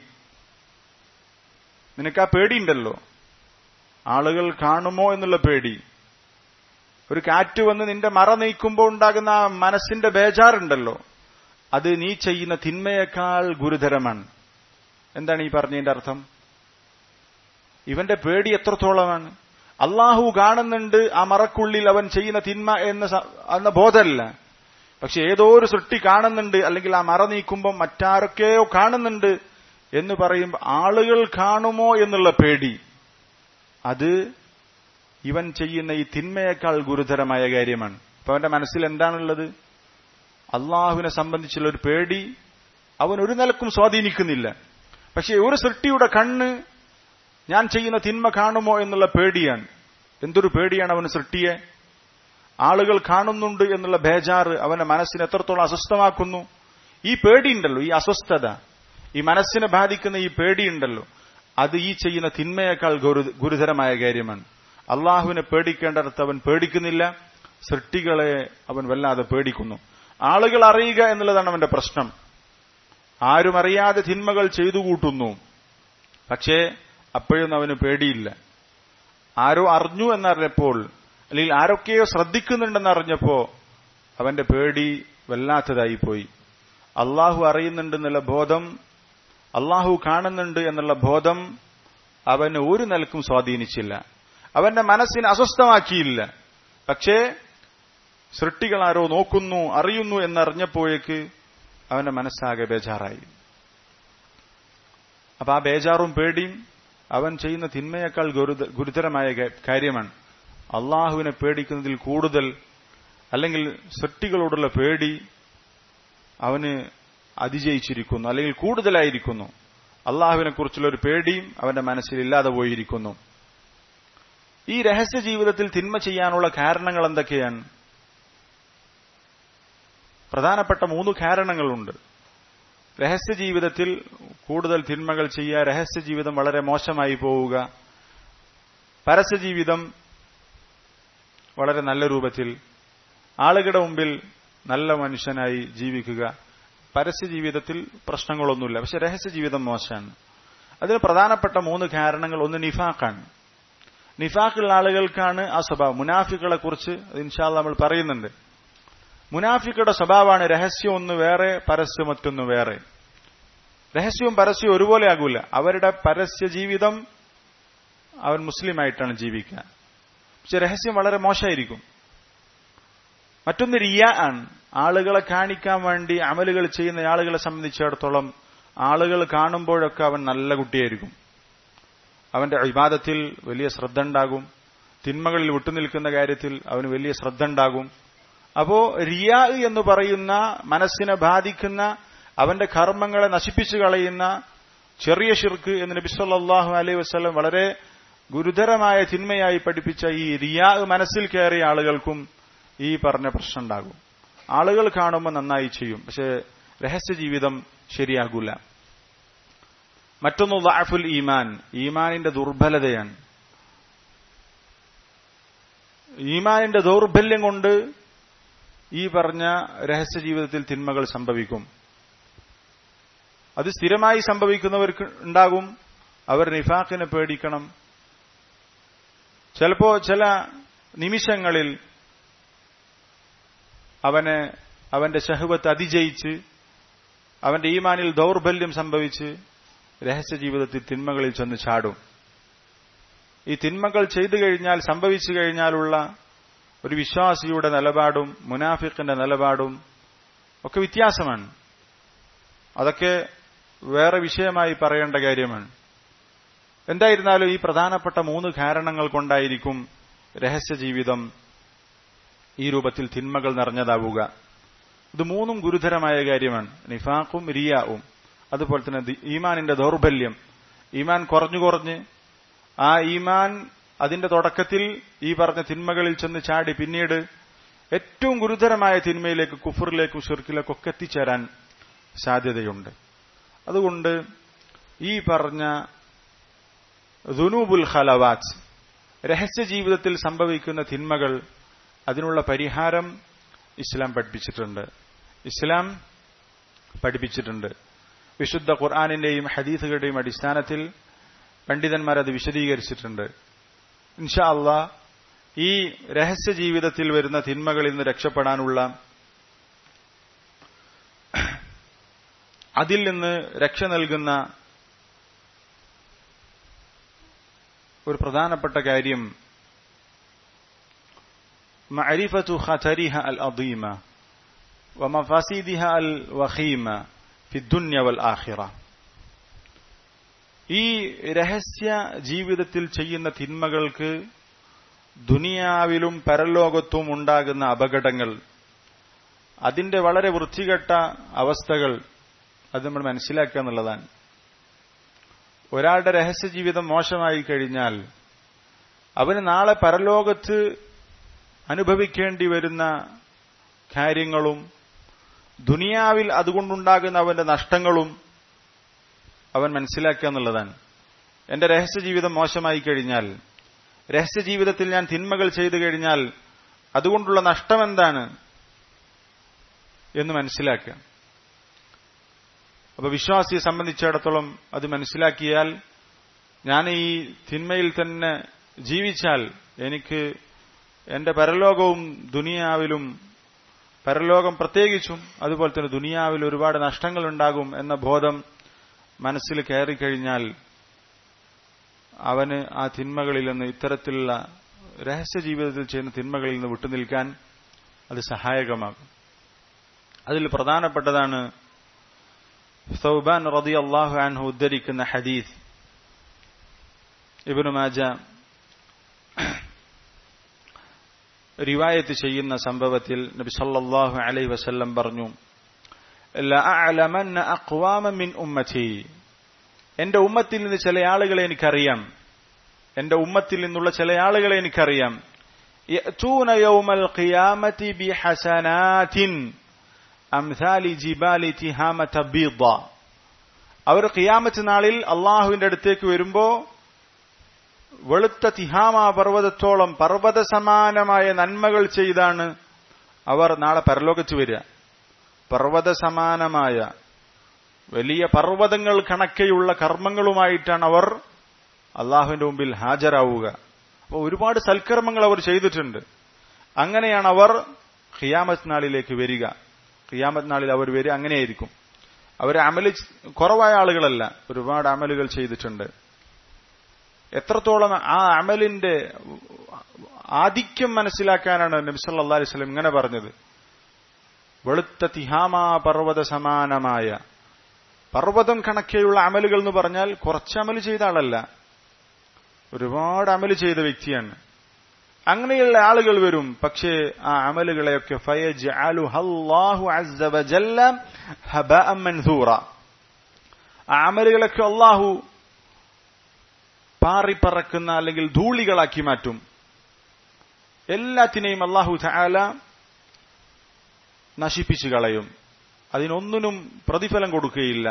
നിനക്ക് ആ പേടിയുണ്ടല്ലോ ആളുകൾ കാണുമോ എന്നുള്ള പേടി ഒരു കാറ്റ് വന്ന് നിന്റെ മറ നീക്കുമ്പോൾ ഉണ്ടാകുന്ന ആ മനസ്സിന്റെ ബേജാറുണ്ടല്ലോ അത് നീ ചെയ്യുന്ന തിന്മയേക്കാൾ ഗുരുതരമാണ് എന്താണ് ഈ പറഞ്ഞതിന്റെ അർത്ഥം ഇവന്റെ പേടി എത്രത്തോളമാണ് അള്ളാഹു കാണുന്നുണ്ട് ആ മറക്കുള്ളിൽ അവൻ ചെയ്യുന്ന തിന്മ എന്ന എന്ന ബോധമല്ല പക്ഷെ ഏതോ ഒരു സൃഷ്ടി കാണുന്നുണ്ട് അല്ലെങ്കിൽ ആ മറ നീക്കുമ്പോൾ മറ്റാരൊക്കെയോ കാണുന്നുണ്ട് എന്ന് പറയുമ്പോൾ ആളുകൾ കാണുമോ എന്നുള്ള പേടി അത് ഇവൻ ചെയ്യുന്ന ഈ തിന്മയേക്കാൾ ഗുരുതരമായ കാര്യമാണ് അപ്പൊ അവന്റെ മനസ്സിൽ എന്താണുള്ളത് അള്ളാഹുവിനെ സംബന്ധിച്ചുള്ള ഒരു പേടി അവൻ ഒരു നിലക്കും സ്വാധീനിക്കുന്നില്ല പക്ഷെ ഒരു സൃഷ്ടിയുടെ കണ്ണ് ഞാൻ ചെയ്യുന്ന തിന്മ കാണുമോ എന്നുള്ള പേടിയാണ് എന്തൊരു പേടിയാണ് അവന് സൃഷ്ടിയെ ആളുകൾ കാണുന്നുണ്ട് എന്നുള്ള ബേജാറ് അവന്റെ മനസ്സിനെ എത്രത്തോളം അസ്വസ്ഥമാക്കുന്നു ഈ പേടിയുണ്ടല്ലോ ഈ അസ്വസ്ഥത ഈ മനസ്സിനെ ബാധിക്കുന്ന ഈ പേടിയുണ്ടല്ലോ അത് ഈ ചെയ്യുന്ന തിന്മയേക്കാൾ ഗുരുതരമായ കാര്യമാണ് അള്ളാഹുവിനെ പേടിക്കേണ്ടടത്ത് അവൻ പേടിക്കുന്നില്ല സൃഷ്ടികളെ അവൻ വല്ലാതെ പേടിക്കുന്നു ആളുകൾ അറിയുക എന്നുള്ളതാണ് അവന്റെ പ്രശ്നം ആരും അറിയാതെ തിന്മകൾ ചെയ്തു കൂട്ടുന്നു പക്ഷേ അപ്പോഴൊന്നും അവന് പേടിയില്ല ആരോ അറിഞ്ഞു എന്നറിഞ്ഞപ്പോൾ അല്ലെങ്കിൽ ആരൊക്കെയോ ശ്രദ്ധിക്കുന്നുണ്ടെന്ന് അറിഞ്ഞപ്പോ അവന്റെ പേടി വല്ലാത്തതായിപ്പോയി അള്ളാഹു അറിയുന്നുണ്ടെന്നുള്ള ബോധം അള്ളാഹു കാണുന്നുണ്ട് എന്നുള്ള ബോധം അവന് ഒരു നിലക്കും സ്വാധീനിച്ചില്ല അവന്റെ മനസ്സിനെ അസ്വസ്ഥമാക്കിയില്ല പക്ഷേ സൃഷ്ടികൾ ആരോ നോക്കുന്നു അറിയുന്നു എന്നറിഞ്ഞപ്പോഴേക്ക് അവന്റെ മനസ്സാകെ ബേജാറായി അപ്പൊ ആ ബേജാറും പേടിയും അവൻ ചെയ്യുന്ന തിന്മയേക്കാൾ ഗുരുതരമായ കാര്യമാണ് അള്ളാഹുവിനെ പേടിക്കുന്നതിൽ കൂടുതൽ അല്ലെങ്കിൽ സൃഷ്ടികളോടുള്ള പേടി അവന് അതിജയിച്ചിരിക്കുന്നു അല്ലെങ്കിൽ കൂടുതലായിരിക്കുന്നു അള്ളാഹുവിനെ കുറിച്ചുള്ള ഒരു പേടിയും അവന്റെ മനസ്സിൽ ഇല്ലാതെ പോയിരിക്കുന്നു ഈ രഹസ്യ ജീവിതത്തിൽ തിന്മ ചെയ്യാനുള്ള കാരണങ്ങൾ എന്തൊക്കെയാണ് പ്രധാനപ്പെട്ട മൂന്ന് കാരണങ്ങളുണ്ട് രഹസ്യ ജീവിതത്തിൽ കൂടുതൽ തിന്മകൾ ചെയ്യുക രഹസ്യ ജീവിതം വളരെ മോശമായി പോവുക പരസ്യ ജീവിതം വളരെ നല്ല രൂപത്തിൽ ആളുകളുടെ മുമ്പിൽ നല്ല മനുഷ്യനായി ജീവിക്കുക പരസ്യ ജീവിതത്തിൽ പ്രശ്നങ്ങളൊന്നുമില്ല പക്ഷെ രഹസ്യ ജീവിതം മോശമാണ് അതിന് പ്രധാനപ്പെട്ട മൂന്ന് കാരണങ്ങൾ ഒന്ന് നിഫാഖാണ് നിഫാഖുള്ള ആളുകൾക്കാണ് ആ സ്വഭാവം മുനാഫികളെ കുറിച്ച് ഇൻഷാല് നമ്മൾ പറയുന്നുണ്ട് മുനാഫിക്കുടെ സ്വഭാവമാണ് രഹസ്യം ഒന്ന് വേറെ പരസ്യം മറ്റൊന്ന് വേറെ രഹസ്യവും പരസ്യവും ഒരുപോലെ ആകൂല അവരുടെ പരസ്യ ജീവിതം അവൻ മുസ്ലിമായിട്ടാണ് ജീവിക്കുക പക്ഷെ രഹസ്യം വളരെ മോശമായിരിക്കും മറ്റൊന്ന് റിയ ആണ് ആളുകളെ കാണിക്കാൻ വേണ്ടി അമലുകൾ ചെയ്യുന്ന ആളുകളെ സംബന്ധിച്ചിടത്തോളം ആളുകൾ കാണുമ്പോഴൊക്കെ അവൻ നല്ല കുട്ടിയായിരിക്കും അവന്റെ ഇബാദത്തിൽ വലിയ ശ്രദ്ധ ഉണ്ടാകും തിന്മകളിൽ വിട്ടുനിൽക്കുന്ന കാര്യത്തിൽ അവന് വലിയ ശ്രദ്ധ ഉണ്ടാകും അപ്പോ റിയാ എന്ന് പറയുന്ന മനസ്സിനെ ബാധിക്കുന്ന അവന്റെ കർമ്മങ്ങളെ നശിപ്പിച്ചു കളയുന്ന ചെറിയ ഷിർക്ക് എന്ന് നബി സല്ലല്ലാഹു അലൈഹി വസല്ലം വളരെ ഗുരുതരമായ തിന്മയായി പഠിപ്പിച്ച ഈ റിയാ മനസ്സിൽ കയറിയ ആളുകൾക്കും ഈ പറഞ്ഞ പ്രശ്നം ഉണ്ടാകും ആളുകൾ കാണുമ്പോൾ നന്നായി ചെയ്യും പക്ഷെ രഹസ്യ ജീവിതം ശരിയാകൂല മറ്റൊന്ന് ദഅഫുൽ ഈമാൻ ഈമാനിന്റെ ദുർബലതയാണ് ഈമാനിന്റെ ദൗർബല്യം കൊണ്ട് ഈ പറഞ്ഞ രഹസ്യ ജീവിതത്തിൽ തിന്മകൾ സംഭവിക്കും അത് സ്ഥിരമായി സംഭവിക്കുന്നവർക്ക് ഉണ്ടാകും അവർ നിഫാഖിനെ പേടിക്കണം ചിലപ്പോ ചില നിമിഷങ്ങളിൽ അവന് അവന്റെ ശഹുവത്ത് അതിജയിച്ച് അവന്റെ ഈമാനിൽ ദൗർബല്യം സംഭവിച്ച് രഹസ്യ ജീവിതത്തിൽ തിന്മകളിൽ ചെന്ന് ചാടും ഈ തിന്മകൾ ചെയ്തു കഴിഞ്ഞാൽ സംഭവിച്ചു കഴിഞ്ഞാലുള്ള ഒരു വിശ്വാസിയുടെ നിലപാടും മുനാഫിഖിന്റെ നിലപാടും ഒക്കെ വ്യത്യാസമാണ് അതൊക്കെ വേറെ വിഷയമായി പറയേണ്ട കാര്യമാണ് എന്തായിരുന്നാലും ഈ പ്രധാനപ്പെട്ട മൂന്ന് കാരണങ്ങൾ കൊണ്ടായിരിക്കും രഹസ്യ ജീവിതം ഈ രൂപത്തിൽ തിന്മകൾ നിറഞ്ഞതാവുക ഇത് മൂന്നും ഗുരുതരമായ കാര്യമാണ് നിഫാഖും റിയാവും അതുപോലെ തന്നെ ഈമാനിന്റെ ദൗർബല്യം ഈമാൻ കുറഞ്ഞു കുറഞ്ഞ് ആ ഈമാൻ അതിന്റെ തുടക്കത്തിൽ ഈ പറഞ്ഞ തിന്മകളിൽ ചെന്ന് ചാടി പിന്നീട് ഏറ്റവും ഗുരുതരമായ തിന്മയിലേക്ക് കുഫറിലേക്കും ഷിർക്കിലേക്കും ഒക്കെ എത്തിച്ചേരാൻ സാധ്യതയുണ്ട് അതുകൊണ്ട് ഈ പറഞ്ഞ ദുനൂബുൽ ഖലവാത്ത് രഹസ്യ ജീവിതത്തിൽ സംഭവിക്കുന്ന തിന്മകൾ അതിനുള്ള പരിഹാരം ഇസ്ലാം പഠിപ്പിച്ചിട്ടുണ്ട് ഇസ്ലാം പഠിപ്പിച്ചിട്ടുണ്ട് വിശുദ്ധ ഖുർആാനിന്റെയും ഹദീസുകളുടെയും അടിസ്ഥാനത്തിൽ പണ്ഡിതന്മാർ അത് വിശദീകരിച്ചിട്ടുണ്ട് ഇൻഷാ അള്ളാ ഈ രഹസ്യ ജീവിതത്തിൽ വരുന്ന തിന്മകളിൽ നിന്ന് രക്ഷപ്പെടാനുള്ള അതിൽ നിന്ന് രക്ഷ നൽകുന്ന ഒരു പ്രധാനപ്പെട്ട കാര്യം معرفة خطرها العظيمة ومفاسدها الوخيمة في الدنيا والآخرة ഈ രഹസ്യ ജീവിതത്തിൽ ചെയ്യുന്ന തിന്മകൾക്ക് ദുനിയാവിലും പരലോകത്തും ഉണ്ടാകുന്ന അപകടങ്ങൾ അതിന്റെ വളരെ വൃത്തികെട്ട അവസ്ഥകൾ അത് നമ്മൾ മനസ്സിലാക്കുക എന്നുള്ളതാണ് ഒരാളുടെ രഹസ്യ ജീവിതം മോശമായി കഴിഞ്ഞാൽ അവന് നാളെ പരലോകത്ത് അനുഭവിക്കേണ്ടി വരുന്ന കാര്യങ്ങളും ദുനിയാവിൽ അതുകൊണ്ടുണ്ടാകുന്ന അവന്റെ നഷ്ടങ്ങളും അവൻ മനസ്സിലാക്കുക എന്നുള്ളതാണ് എന്റെ രഹസ്യ ജീവിതം മോശമായി കഴിഞ്ഞാൽ രഹസ്യ ജീവിതത്തിൽ ഞാൻ തിന്മകൾ ചെയ്തു കഴിഞ്ഞാൽ അതുകൊണ്ടുള്ള നഷ്ടം എന്താണ് എന്ന് മനസ്സിലാക്കുക അപ്പൊ വിശ്വാസിയെ സംബന്ധിച്ചിടത്തോളം അത് മനസ്സിലാക്കിയാൽ ഞാൻ ഈ തിന്മയിൽ തന്നെ ജീവിച്ചാൽ എനിക്ക് എന്റെ പരലോകവും ദുനിയാവിലും പരലോകം പ്രത്യേകിച്ചും അതുപോലെ തന്നെ ദുനിയാവിൽ ഒരുപാട് നഷ്ടങ്ങൾ ഉണ്ടാകും എന്ന ബോധം മനസ്സിൽ കയറിക്കഴിഞ്ഞാൽ അവന് ആ തിന്മകളിൽ നിന്ന് ഇത്തരത്തിലുള്ള രഹസ്യ ജീവിതത്തിൽ ചെയ്യുന്ന തിന്മകളിൽ നിന്ന് വിട്ടുനിൽക്കാൻ അത് സഹായകമാകും അതിൽ പ്രധാനപ്പെട്ടതാണ് സൗബാൻ റതി അള്ളാഹു അൻഹു ഉദ്ധരിക്കുന്ന ഹദീസ് ഇബനു മാജ റിവായത്ത് ചെയ്യുന്ന സംഭവത്തിൽ നബി സല്ലല്ലാഹു അലൈഹി വസല്ലം പറഞ്ഞു ലഅലമന്ന അഖ്വാമ മിൻ ഉമ്മതി എന്റെ ഉമ്മത്തിൽ നിന്ന് ചില ആളുകളെ എനിക്കറിയാം എന്റെ ഉമ്മത്തിൽ നിന്നുള്ള ചില ആളുകളെ എനിക്കറിയാം യഅതൂന യൗമൽ ഖിയാമത്തി ബിഹസനാതിൻ അംസാലി ജിബാലി തിഹാമത ബീദ അവർ ഖിയാമത്ത് നാളിൽ അള്ളാഹുവിന്റെ അടുത്തേക്ക് വരുമ്പോ വെളുത്ത തിഹാമ പർവ്വതത്തോളം പർവ്വത സമാനമായ നന്മകൾ ചെയ്താണ് അവർ നാളെ പരലോകത്ത് വരിക പർവ്വത സമാനമായ വലിയ പർവ്വതങ്ങൾ കണക്കെയുള്ള കർമ്മങ്ങളുമായിട്ടാണ് അവർ അള്ളാഹുവിന്റെ മുമ്പിൽ ഹാജരാവുക അപ്പോൾ ഒരുപാട് സൽക്കർമ്മങ്ങൾ അവർ ചെയ്തിട്ടുണ്ട് അങ്ങനെയാണ് അവർ ഖിയാമത്ത് നാളിലേക്ക് വരിക ഖിയാമത്ത് നാളിൽ അവർ വരിക അങ്ങനെയായിരിക്കും അവർ അമല് കുറവായ ആളുകളല്ല ഒരുപാട് അമലുകൾ ചെയ്തിട്ടുണ്ട് എത്രത്തോളം ആ അമലിന്റെ ആധിക്യം മനസ്സിലാക്കാനാണ് നബിസല്ലാ അലൈഹി സ്വലം ഇങ്ങനെ പറഞ്ഞത് വെളുത്ത തിഹാമാ പർവ്വത സമാനമായ പർവ്വതം കണക്കെയുള്ള അമലുകൾ എന്ന് പറഞ്ഞാൽ കുറച്ച് അമൽ ചെയ്ത ആളല്ല ഒരുപാട് അമൽ ചെയ്ത വ്യക്തിയാണ് അങ്ങനെയുള്ള ആളുകൾ വരും പക്ഷേ ആ അമലുകളെയൊക്കെ ആ അമലുകളൊക്കെ അള്ളാഹു പാറിപ്പറക്കുന്ന അല്ലെങ്കിൽ ധൂളികളാക്കി മാറ്റും എല്ലാത്തിനെയും അള്ളാഹു ചാല നശിപ്പിച്ചു കളയും അതിനൊന്നിനും പ്രതിഫലം കൊടുക്കുകയില്ല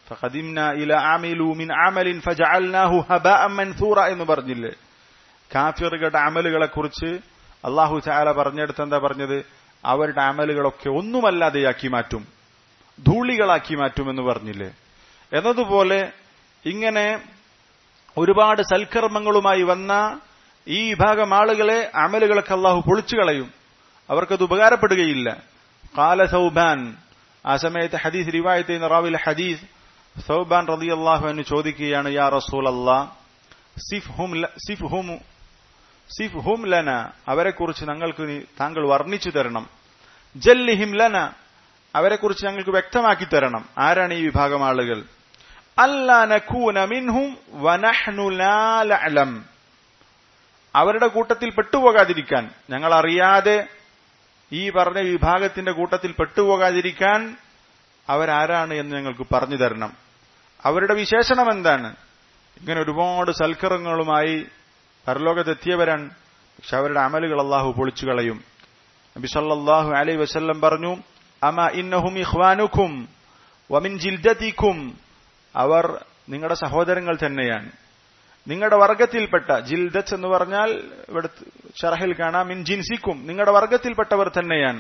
എന്ന് പറഞ്ഞില്ലേ കാഫിറുകളുടെ അമലുകളെ കുറിച്ച് അള്ളാഹു ചാല പറഞ്ഞെടുത്ത് എന്താ പറഞ്ഞത് അവരുടെ അമലുകളൊക്കെ ഒന്നുമല്ലാതെയാക്കി മാറ്റും ധൂളികളാക്കി മാറ്റും എന്ന് പറഞ്ഞില്ലേ എന്നതുപോലെ ഇങ്ങനെ ഒരുപാട് സൽക്കർമ്മങ്ങളുമായി വന്ന ഈ വിഭാഗം ആളുകളെ അമലുകളൊക്കെ അള്ളാഹു പൊളിച്ചു കളയും അവർക്കത് ഉപകാരപ്പെടുകയില്ല കാല സൗബാൻ ആ സമയത്ത് ഹദീസ് റിവായത്ത് ചെയ്യുന്ന റാവിലെ ഹദീസ് സൗബാൻ റതി അള്ളാഹു എന്ന് ചോദിക്കുകയാണ് യാ റസൂൽ അല്ലാ സിഫ് ഹും സിഫ് ഹും സിഫ് ഹും ലന അവരെക്കുറിച്ച് ഞങ്ങൾക്ക് താങ്കൾ വർണ്ണിച്ചു തരണം ജല്ലിഹിം ലന അവരെക്കുറിച്ച് ഞങ്ങൾക്ക് വ്യക്തമാക്കി തരണം ആരാണ് ഈ വിഭാഗം ആളുകൾ അല്ലാ നകൂന മിൻഹും വനഹ്നു ലാ ലഅലം അവരുടെ കൂട്ടത്തിൽ പെട്ടുപോകാതിരിക്കാൻ ഞങ്ങൾ അറിയാതെ ഈ പറഞ്ഞ വിഭാഗത്തിന്റെ കൂട്ടത്തിൽ പെട്ടുപോകാതിരിക്കാൻ അവരാരാണ് എന്ന് ഞങ്ങൾക്ക് പറഞ്ഞു തരണം അവരുടെ വിശേഷണം എന്താണ് ഇങ്ങനെ ഒരുപാട് സൽക്കരങ്ങളുമായി പരലോകത്തെത്തിയവരാണ് പക്ഷെ അവരുടെ അമലുകൾ അള്ളാഹു പൊളിച്ചു കളയും നബി സല്ലല്ലാഹു അലൈഹി വസല്ലം പറഞ്ഞു അമ ഇന്നഹും ഇഖ്വാനുക്കും വമിൻ ജിൽദതിക്കും അവർ നിങ്ങളുടെ സഹോദരങ്ങൾ തന്നെയാണ് നിങ്ങളുടെ വർഗത്തിൽപ്പെട്ട ജിൽദത്ത് എന്ന് പറഞ്ഞാൽ ഇവിടെ ഷറഹിൽ കാണാം മിൻ ജിൻസിക്കും നിങ്ങളുടെ വർഗത്തിൽപ്പെട്ടവർ തന്നെയാണ്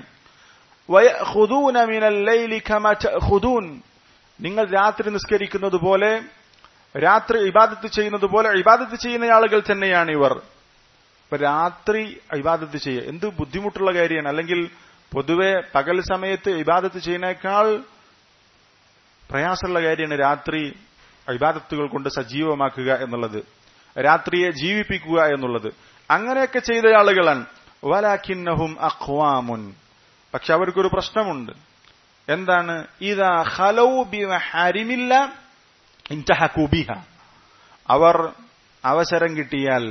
നിങ്ങൾ രാത്രി നിസ്കരിക്കുന്നത് പോലെ രാത്രി ഇബാദത്ത് ചെയ്യുന്നത് പോലെ ഇബാദത്ത് ചെയ്യുന്ന ആളുകൾ തന്നെയാണ് ഇവർ ഇപ്പൊ രാത്രി ഇബാദത്ത് ചെയ്യുക എന്ത് ബുദ്ധിമുട്ടുള്ള കാര്യമാണ് അല്ലെങ്കിൽ പൊതുവെ പകൽ സമയത്ത് ഇബാദത്ത് ചെയ്യുന്നേക്കാൾ പ്രയാസമുള്ള കാര്യമാണ് രാത്രി ഇബാദത്തുകൾ കൊണ്ട് സജീവമാക്കുക എന്നുള്ളത് രാത്രിയെ ജീവിപ്പിക്കുക എന്നുള്ളത് അങ്ങനെയൊക്കെ ചെയ്ത ആളുകളാണ് വലാഖിന്നഹും അഖ്വാമുൻ പക്ഷെ അവർക്കൊരു പ്രശ്നമുണ്ട് എന്താണ് ഇതാ ഹലൗ ഹരിമില്ല ഇൻറ്റഹക്കൂബിഹ അവർ അവസരം കിട്ടിയാൽ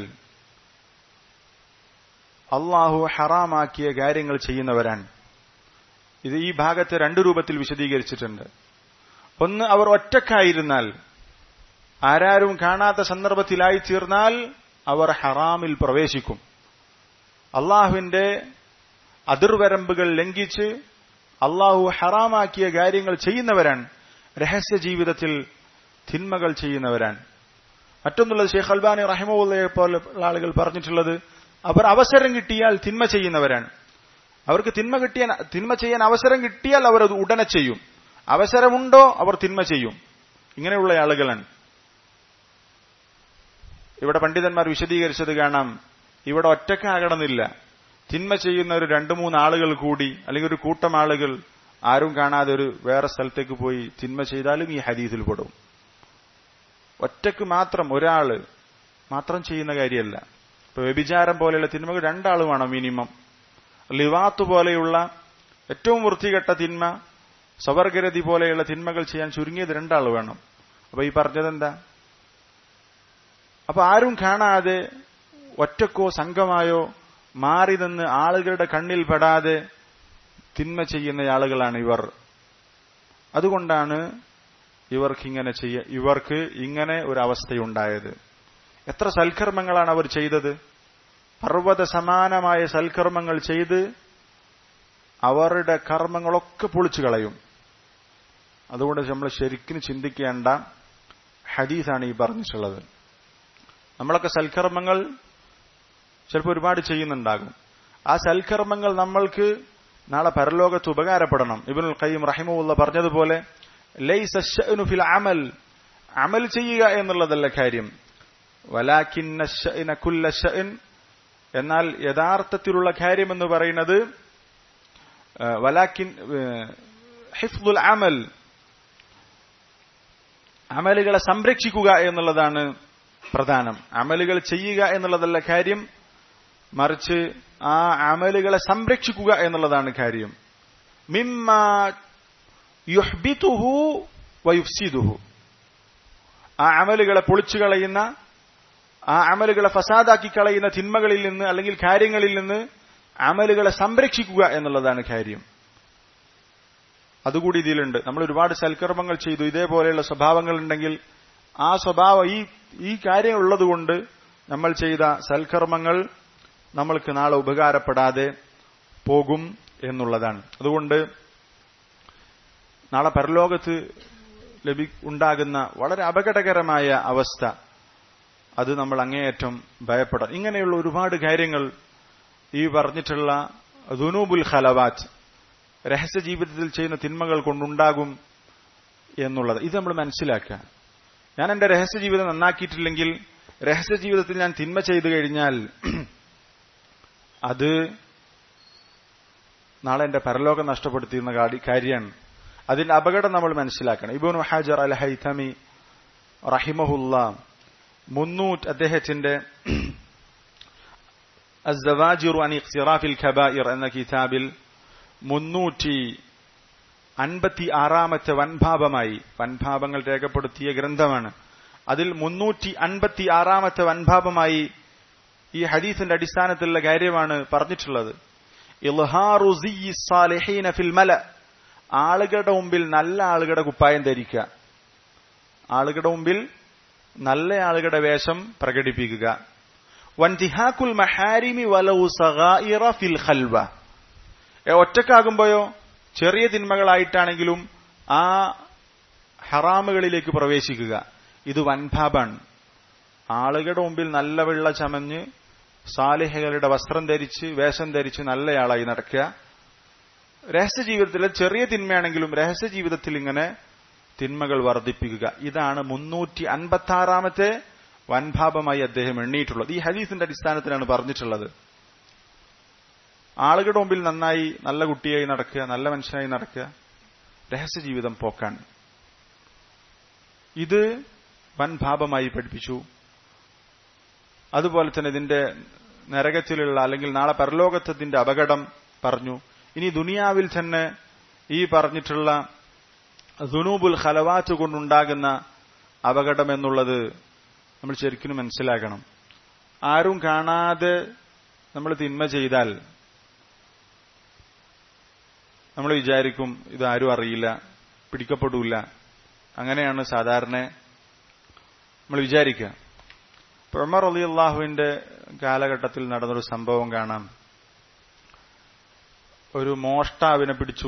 അള്ളാഹു ഹറാമാക്കിയ കാര്യങ്ങൾ ചെയ്യുന്നവരാണ് ഇത് ഈ ഭാഗത്ത് രണ്ടു രൂപത്തിൽ വിശദീകരിച്ചിട്ടുണ്ട് ഒന്ന് അവർ ഒറ്റക്കായിരുന്നാൽ ആരാരും കാണാത്ത സന്ദർഭത്തിലായി തീർന്നാൽ അവർ ഹറാമിൽ പ്രവേശിക്കും അള്ളാഹുവിന്റെ അതിർവരമ്പുകൾ ലംഘിച്ച് അള്ളാഹു ഹറാമാക്കിയ കാര്യങ്ങൾ ചെയ്യുന്നവരാണ് രഹസ്യ ജീവിതത്തിൽ തിന്മകൾ ചെയ്യുന്നവരാണ് മറ്റൊന്നുള്ളത് ഷെയ്ഖ് അൽബാനി റഹിമുള്ളയെ പോലുള്ള ആളുകൾ പറഞ്ഞിട്ടുള്ളത് അവർ അവസരം കിട്ടിയാൽ തിന്മ ചെയ്യുന്നവരാണ് അവർക്ക് തിന്മ കിട്ടിയാൽ തിന്മ ചെയ്യാൻ അവസരം കിട്ടിയാൽ അവർ അത് ഉടനെ ചെയ്യും അവസരമുണ്ടോ അവർ തിന്മ ചെയ്യും ഇങ്ങനെയുള്ള ആളുകളാണ് ഇവിടെ പണ്ഡിതന്മാർ വിശദീകരിച്ചത് കാണാം ഇവിടെ ഒറ്റക്കാകണമെന്നില്ല തിന്മ ചെയ്യുന്ന ഒരു രണ്ടു മൂന്ന് ആളുകൾ കൂടി അല്ലെങ്കിൽ ഒരു കൂട്ടം ആളുകൾ ആരും കാണാതെ ഒരു വേറെ സ്ഥലത്തേക്ക് പോയി തിന്മ ചെയ്താലും ഈ ഹദീസിൽ പെടും ഒറ്റക്ക് മാത്രം ഒരാള് മാത്രം ചെയ്യുന്ന കാര്യമല്ല ഇപ്പൊ വ്യഭിചാരം പോലെയുള്ള തിന്മകൾ രണ്ടാള് വേണം മിനിമം ലിവാത്ത് പോലെയുള്ള ഏറ്റവും വൃത്തികെട്ട തിന്മ സ്വവർഗരതി പോലെയുള്ള തിന്മകൾ ചെയ്യാൻ ചുരുങ്ങിയത് രണ്ടാൾ വേണം അപ്പൊ ഈ പറഞ്ഞതെന്താ അപ്പൊ ആരും കാണാതെ ഒറ്റക്കോ സംഘമായോ മാറി നിന്ന് ആളുകളുടെ കണ്ണിൽ പെടാതെ തിന്മ ചെയ്യുന്ന ആളുകളാണ് ഇവർ അതുകൊണ്ടാണ് ഇവർക്ക് ഇങ്ങനെ ചെയ്യ ഇവർക്ക് ഇങ്ങനെ ഒരു അവസ്ഥയുണ്ടായത് എത്ര സൽക്കർമ്മങ്ങളാണ് അവർ ചെയ്തത് പർവ്വത സമാനമായ സൽക്കർമ്മങ്ങൾ ചെയ്ത് അവരുടെ കർമ്മങ്ങളൊക്കെ പൊളിച്ചു കളയും അതുകൊണ്ട് നമ്മൾ ശരിക്കും ചിന്തിക്കേണ്ട ഹദീസാണ് ഈ പറഞ്ഞിട്ടുള്ളത് നമ്മളൊക്കെ സൽക്കർമ്മങ്ങൾ ചിലപ്പോൾ ഒരുപാട് ചെയ്യുന്നുണ്ടാകും ആ സൽക്കർമ്മങ്ങൾ നമ്മൾക്ക് നാളെ പരലോകത്ത് ഉപകാരപ്പെടണം ഇബിനുൽ ഖയ്യം റഹിമുള്ള പറഞ്ഞതുപോലെ ഫിൽ അമൽ അമൽ ചെയ്യുക എന്നുള്ളതല്ല കാര്യം വലാക്കിന്ന എന്നാൽ യഥാർത്ഥത്തിലുള്ള കാര്യം എന്ന് പറയുന്നത് വലാക്കിൻ ഹിഫ്ദുൽ അമൽ അമലുകളെ സംരക്ഷിക്കുക എന്നുള്ളതാണ് പ്രധാനം അമലുകൾ ചെയ്യുക എന്നുള്ളതല്ല കാര്യം മറിച്ച് ആ അമലുകളെ സംരക്ഷിക്കുക എന്നുള്ളതാണ് കാര്യം മിമ്മ യുഹ്ബിതുഹു വയുഫ്സിദുഹു ആ അമലുകളെ പൊളിച്ചു കളയുന്ന ആ അമലുകളെ ഫസാദാക്കി കളയുന്ന തിന്മകളിൽ നിന്ന് അല്ലെങ്കിൽ കാര്യങ്ങളിൽ നിന്ന് അമലുകളെ സംരക്ഷിക്കുക എന്നുള്ളതാണ് കാര്യം അതുകൂടി ഇതിലുണ്ട് നമ്മൾ ഒരുപാട് സൽക്കർമ്മങ്ങൾ ചെയ്തു ഇതേപോലെയുള്ള സ്വഭാവങ്ങൾ ഉണ്ടെങ്കിൽ ആ സ്വഭാവം ഈ ഈ കാര്യങ്ങൾ ഉള്ളതുകൊണ്ട് നമ്മൾ ചെയ്ത സൽക്കർമ്മങ്ങൾ നമ്മൾക്ക് നാളെ ഉപകാരപ്പെടാതെ പോകും എന്നുള്ളതാണ് അതുകൊണ്ട് നാളെ പരലോകത്ത് ലഭി ഉണ്ടാകുന്ന വളരെ അപകടകരമായ അവസ്ഥ അത് നമ്മൾ അങ്ങേയറ്റം ഭയപ്പെടാം ഇങ്ങനെയുള്ള ഒരുപാട് കാര്യങ്ങൾ ഈ പറഞ്ഞിട്ടുള്ള ദുനൂബുൽ ഖലവാറ്റ് രഹസ്യ ജീവിതത്തിൽ ചെയ്യുന്ന തിന്മകൾ കൊണ്ടുണ്ടാകും എന്നുള്ളത് ഇത് നമ്മൾ മനസ്സിലാക്കുക ഞാൻ എന്റെ രഹസ്യ ജീവിതം നന്നാക്കിയിട്ടില്ലെങ്കിൽ രഹസ്യ ജീവിതത്തിൽ ഞാൻ തിന്മ ചെയ്തു കഴിഞ്ഞാൽ അത് നാളെ എന്റെ പരലോകം നഷ്ടപ്പെടുത്തിയിരുന്ന കാര്യമാണ് അതിന്റെ അപകടം നമ്മൾ മനസ്സിലാക്കണം ഇബോൻ ഹാജർ അൽ ഹൈതമി റഹിമഹുല്ല മുന്നൂറ്റ് അദ്ദേഹത്തിന്റെ അസ്സവാജിറു അനി ഇഖ്തിറാഫിൽ ഖബായിർ എന്ന കിതാബിൽ മുന്നൂറ്റി അൻപത്തി ആറാമത്തെ വൻഭാവമായി വൻഭാവങ്ങൾ രേഖപ്പെടുത്തിയ ഗ്രന്ഥമാണ് അതിൽ മുന്നൂറ്റി അൻപത്തി ആറാമത്തെ വൻഭാവമായി ഈ ഹദീസിന്റെ അടിസ്ഥാനത്തിലുള്ള കാര്യമാണ് പറഞ്ഞിട്ടുള്ളത് ഫിൽ മല ആളുകളുടെ മുമ്പിൽ നല്ല ആളുകളുടെ കുപ്പായം ധരിക്കുക ആളുകളുടെ മുമ്പിൽ നല്ല ആളുകളുടെ വേഷം പ്രകടിപ്പിക്കുക വൻതിഹാക്കുൽ മഹാരിമി വലൗ സഗായിറ ഫിൽ ഖൽവ ഒറ്റക്കാകുമ്പോയോ ചെറിയ തിന്മകളായിട്ടാണെങ്കിലും ആ ഹറാമുകളിലേക്ക് പ്രവേശിക്കുക ഇത് വൻഭാബാണ് ആളുകളുടെ മുമ്പിൽ നല്ല വെള്ള ചമഞ്ഞ് സാലിഹകളുടെ വസ്ത്രം ധരിച്ച് വേഷം ധരിച്ച് നല്ലയാളായി നടക്കുക രഹസ്യ ജീവിതത്തിലെ ചെറിയ തിന്മയാണെങ്കിലും രഹസ്യ ജീവിതത്തിൽ ഇങ്ങനെ തിന്മകൾ വർദ്ധിപ്പിക്കുക ഇതാണ് മുന്നൂറ്റി അൻപത്തി ആറാമത്തെ വൻഭാപമായി അദ്ദേഹം എണ്ണിയിട്ടുള്ളത് ഈ ഹദീസിന്റെ അടിസ്ഥാനത്തിലാണ് പറഞ്ഞിട്ടുള്ളത് ആളുകളുടെ മുമ്പിൽ നന്നായി നല്ല കുട്ടിയായി നടക്കുക നല്ല മനുഷ്യനായി നടക്കുക രഹസ്യ ജീവിതം പോക്കാൻ ഇത് വൻഭാപമായി പഠിപ്പിച്ചു അതുപോലെ തന്നെ ഇതിന്റെ നരകത്തിലുള്ള അല്ലെങ്കിൽ നാളെ പരലോകത്തതിന്റെ അപകടം പറഞ്ഞു ഇനി ദുനിയാവിൽ തന്നെ ഈ പറഞ്ഞിട്ടുള്ള ദുനൂബുൽ ഖലവാത്ത് കൊണ്ടുണ്ടാകുന്ന അപകടം എന്നുള്ളത് നമ്മൾ ശരിക്കും മനസ്സിലാക്കണം ആരും കാണാതെ നമ്മൾ തിന്മ ചെയ്താൽ നമ്മൾ വിചാരിക്കും ഇത് ആരും അറിയില്ല പിടിക്കപ്പെടില്ല അങ്ങനെയാണ് സാധാരണ നമ്മൾ വിചാരിക്കുക ഇപ്പൊ ഉമർ അലി അള്ളാഹുവിന്റെ കാലഘട്ടത്തിൽ നടന്നൊരു സംഭവം കാണാം ഒരു മോഷ്ടാവിനെ പിടിച്ചു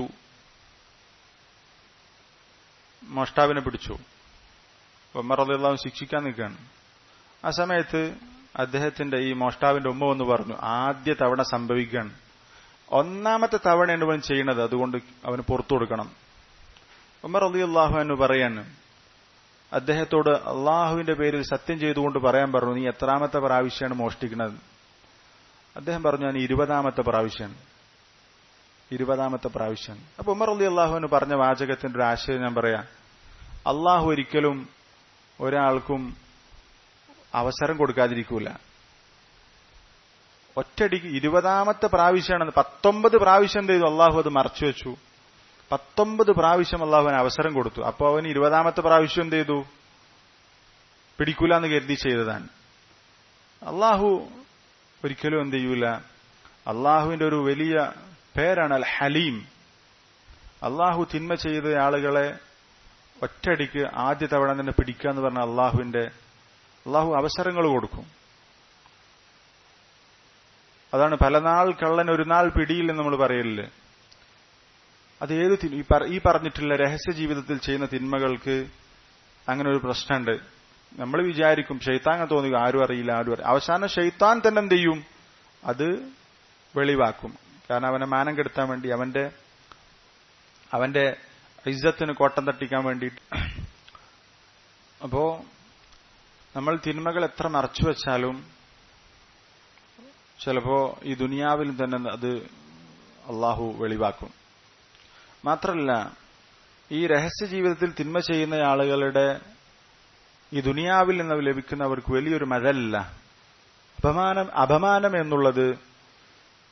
മോഷ്ടാവിനെ പിടിച്ചു ഉമർ അലി അള്ളാഹു ശിക്ഷിക്കാൻ നിൽക്കുകയാണ് ആ സമയത്ത് അദ്ദേഹത്തിന്റെ ഈ മോഷ്ടാവിന്റെ ഉമ്മ എന്ന് പറഞ്ഞു ആദ്യ തവണ സംഭവിക്കുകയാണ് ഒന്നാമത്തെ തവണയാണ് അവൻ ചെയ്യുന്നത് അതുകൊണ്ട് അവന് പുറത്തു കൊടുക്കണം ഉമർ അലി അള്ളാഹു എന്ന് പറയാൻ അദ്ദേഹത്തോട് അള്ളാഹുവിന്റെ പേരിൽ സത്യം ചെയ്തുകൊണ്ട് പറയാൻ പറഞ്ഞു നീ എത്രാമത്തെ പ്രാവശ്യമാണ് മോഷ്ടിക്കുന്നത് അദ്ദേഹം പറഞ്ഞു ഞാൻ ഇരുപതാമത്തെ പ്രാവശ്യമാണ് ഇരുപതാമത്തെ പ്രാവശ്യം അപ്പൊ ഉമർ അലി അള്ളാഹുവിന് പറഞ്ഞ വാചകത്തിന്റെ ഒരു ആശയം ഞാൻ പറയാം അള്ളാഹു ഒരിക്കലും ഒരാൾക്കും അവസരം കൊടുക്കാതിരിക്കൂല ഒറ്റടിക്ക് ഇരുപതാമത്തെ പ്രാവശ്യമാണ് പത്തൊമ്പത് പ്രാവശ്യം എന്ത് ചെയ്തു അള്ളാഹു അത് മറച്ചു വെച്ചു പത്തൊമ്പത് പ്രാവശ്യം അള്ളാഹുവിന് അവസരം കൊടുത്തു അപ്പൊ അവന് ഇരുപതാമത്തെ പ്രാവശ്യം എന്ത് ചെയ്തു പിടിക്കൂല എന്ന് കരുതി ചെയ്തതാണ് അള്ളാഹു ഒരിക്കലും എന്ത് ചെയ്യൂല അള്ളാഹുവിന്റെ ഒരു വലിയ പേരാണ് അൽ ഹലീം അള്ളാഹു തിന്മ ചെയ്ത ആളുകളെ ഒറ്റയടിക്ക് ആദ്യ തവണ തന്നെ പിടിക്കുക എന്ന് പറഞ്ഞ അള്ളാഹുവിന്റെ അള്ളാഹു അവസരങ്ങൾ കൊടുക്കും അതാണ് പലനാൾ കള്ളൻ ഒരു നാൾ പിടിയിൽ എന്ന് നമ്മൾ പറയലില്ലേ അത് ഏത് ഈ പറഞ്ഞിട്ടുള്ള രഹസ്യ ജീവിതത്തിൽ ചെയ്യുന്ന തിന്മകൾക്ക് അങ്ങനെ ഒരു പ്രശ്നമുണ്ട് നമ്മൾ വിചാരിക്കും ഷെയ്ത്താൻ തോന്നുക ആരും അറിയില്ല ആരും അറിയില്ല അവസാനം ഷെയ്ത്താൻ തന്നെ എന്ത് ചെയ്യും അത് വെളിവാക്കും കാരണം അവനെ മാനം കെടുത്താൻ വേണ്ടി അവന്റെ അവന്റെ ഇജ്ജത്തിന് കോട്ടം തട്ടിക്കാൻ വേണ്ടിയിട്ട് അപ്പോ നമ്മൾ തിന്മകൾ എത്ര മറച്ചു വെച്ചാലും ചിലപ്പോ ഈ ദുനിയാവിൽ തന്നെ അത് അള്ളാഹു വെളിവാക്കും മാത്രല്ല ഈ രഹസ്യ ജീവിതത്തിൽ തിന്മ ചെയ്യുന്ന ആളുകളുടെ ഈ ദുനിയാവിൽ നിന്ന് ലഭിക്കുന്നവർക്ക് വലിയൊരു മഴല്ല അപമാനം അപമാനം എന്നുള്ളത്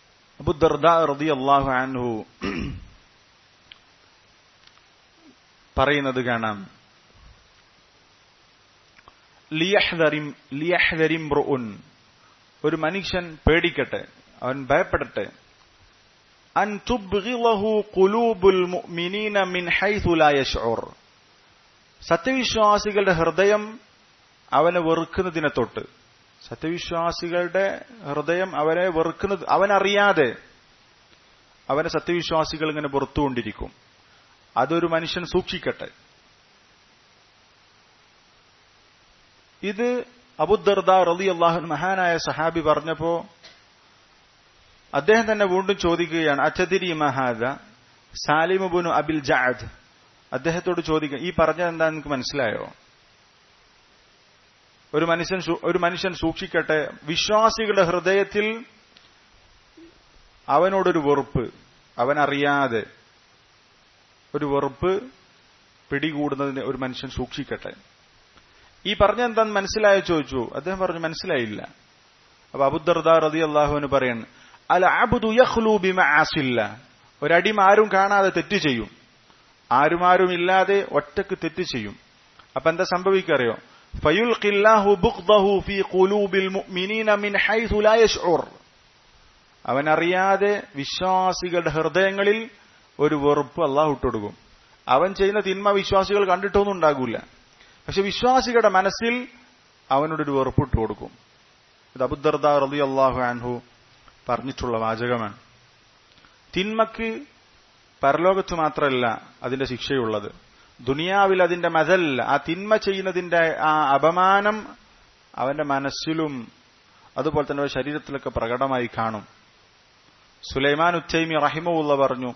അബുദർദ റതി അള്ളാഹു ആൻഹു പറയുന്നത് കാണാം ലിയഹ്ദരിംറുൻ ഒരു മനുഷ്യൻ പേടിക്കട്ടെ അവൻ ഭയപ്പെടട്ടെ അൻ തുബ്ഗിളഹു ഖുലൂബുൽ മുഅ്മിനീന മിൻ ഹൈസു ലാ യശ്ഉർ സത്യവിശ്വാസികളുടെ ഹൃദയം അവനെ വെറുക്കുന്നതിനെ തൊട്ട് സത്യവിശ്വാസികളുടെ ഹൃദയം അവനെ വെറുക്കുന്നത് അവനറിയാതെ അവനെ സത്യവിശ്വാസികൾ ഇങ്ങനെ പുറത്തുകൊണ്ടിരിക്കും അതൊരു മനുഷ്യൻ സൂക്ഷിക്കട്ടെ ഇത് അബുദർദ റലി അള്ളാഹു മഹാനായ സഹാബി പറഞ്ഞപ്പോ അദ്ദേഹം തന്നെ വീണ്ടും ചോദിക്കുകയാണ് അച്ചതിരി മഹാദ സാലിമുബുനു അബിൽ ജാദ് അദ്ദേഹത്തോട് ചോദിക്കുക ഈ പറഞ്ഞത് എന്താ നിങ്ങൾക്ക് മനസ്സിലായോ ഒരു മനുഷ്യൻ ഒരു മനുഷ്യൻ സൂക്ഷിക്കട്ടെ വിശ്വാസികളുടെ ഹൃദയത്തിൽ അവനോടൊരു വെറുപ്പ് അവനറിയാതെ ഒരു വെറുപ്പ് പിടികൂടുന്നതിന് ഒരു മനുഷ്യൻ സൂക്ഷിക്കട്ടെ ഈ പറഞ്ഞ എന്താന്ന് മനസ്സിലായോ ചോദിച്ചു അദ്ദേഹം പറഞ്ഞു മനസ്സിലായില്ല അപ്പൊ അബുദർദ റതി അള്ളാഹുവിന് പറയാണ് അല അബുദു യഹ്ലൂ ബിമ ആസില്ല ഒരടിമ ആരും കാണാതെ തെറ്റ് ചെയ്യും ആരുമാരും ഇല്ലാതെ ഒറ്റക്ക് തെറ്റ് ചെയ്യും അപ്പൊ എന്താ സംഭവിക്കറിയോ ഫയുൽഖില്ലാഹു ബുഖ്ദഹു ഫീ ഖുലൂബിൽ മുഅ്മിനീന മിൻ ഹൈസു ലാ യശ്ഉർ അവൻ അറിയാതെ വിശ്വാസികളുടെ ഹൃദയങ്ങളിൽ ഒരു വെറുപ്പ് അള്ളാഹു ഇട്ടുകൊടുക്കും അവൻ ചെയ്യുന്ന തിന്മ വിശ്വാസികൾ കണ്ടിട്ടൊന്നും ഉണ്ടാകൂല പക്ഷെ വിശ്വാസികളുടെ മനസ്സിൽ അവനോടൊരു വെറുപ്പിട്ട് കൊടുക്കും ഇത് അബുദർദ റലി അള്ളാഹു അൻഹു പറഞ്ഞിട്ടുള്ള വാചകമാണ് തിന്മക്ക് പരലോകത്ത് മാത്രമല്ല അതിന്റെ ശിക്ഷയുള്ളത് ദുനിയാവിൽ അതിന്റെ മതല്ല ആ തിന്മ ചെയ്യുന്നതിന്റെ ആ അപമാനം അവന്റെ മനസ്സിലും അതുപോലെ തന്നെ ശരീരത്തിലൊക്കെ പ്രകടമായി കാണും സുലൈമാൻ ഉച്ചൈമി റഹിമുള്ള പറഞ്ഞു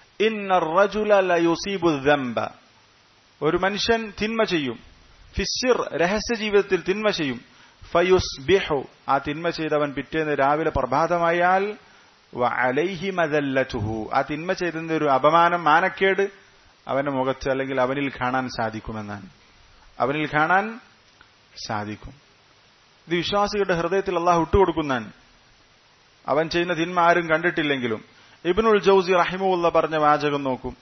ഇന്നീബുദംബ ഒരു മനുഷ്യൻ തിന്മ ചെയ്യും ഫിസിർ രഹസ്യ ജീവിതത്തിൽ തിന്മ ചെയ്യും ഫയുസ് ബിഹു ആ തിന്മ ചെയ്തവൻ പിറ്റേന്ന് രാവിലെ പ്രഭാതമായാൽ അലൈഹി മദല്ലറ്റുഹു ആ തിന്മ ചെയ്തതിന്റെ ഒരു അപമാനം മാനക്കേട് അവന്റെ മുഖത്ത് അല്ലെങ്കിൽ അവനിൽ കാണാൻ സാധിക്കുമെന്നാണ് അവനിൽ കാണാൻ സാധിക്കും ഇത് വിശ്വാസികളുടെ ഹൃദയത്തിൽ അള്ളാഹു ഇട്ടുകൊടുക്കുന്നതാണ് അവൻ ചെയ്യുന്ന തിന്മ ആരും കണ്ടിട്ടില്ലെങ്കിലും ഇബ്നുൽ ജൌസി റഹിമുള്ള പറഞ്ഞ വാചകം നോക്കും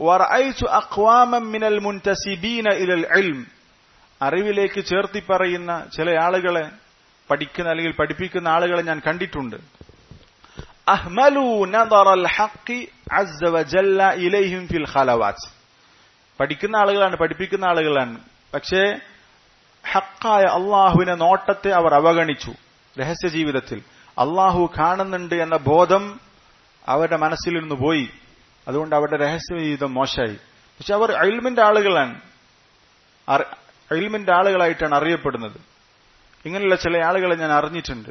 അറിവിലേക്ക് ചേർത്തി പറയുന്ന ചില ആളുകളെ പഠിക്കുന്ന അല്ലെങ്കിൽ പഠിപ്പിക്കുന്ന ആളുകളെ ഞാൻ കണ്ടിട്ടുണ്ട് അഹ്മലു നദറൽ ഹഖി അസ്സ വജല്ല ഇലൈഹിം ഫിൽ ഖലവാത്ത് പഠിക്കുന്ന ആളുകളാണ് പഠിപ്പിക്കുന്ന ആളുകളാണ് പക്ഷേ ഹക്കായ അള്ളാഹുവിനെ നോട്ടത്തെ അവർ അവഗണിച്ചു രഹസ്യ ജീവിതത്തിൽ അള്ളാഹു കാണുന്നുണ്ട് എന്ന ബോധം അവരുടെ മനസ്സിൽ നിന്ന് പോയി അതുകൊണ്ട് അവരുടെ രഹസ്യ ജീവിതം മോശമായി പക്ഷെ അവർ അയിൽമിന്റെ ആളുകളാണ് അയിൽമിന്റെ ആളുകളായിട്ടാണ് അറിയപ്പെടുന്നത് ഇങ്ങനെയുള്ള ചില ആളുകളെ ഞാൻ അറിഞ്ഞിട്ടുണ്ട്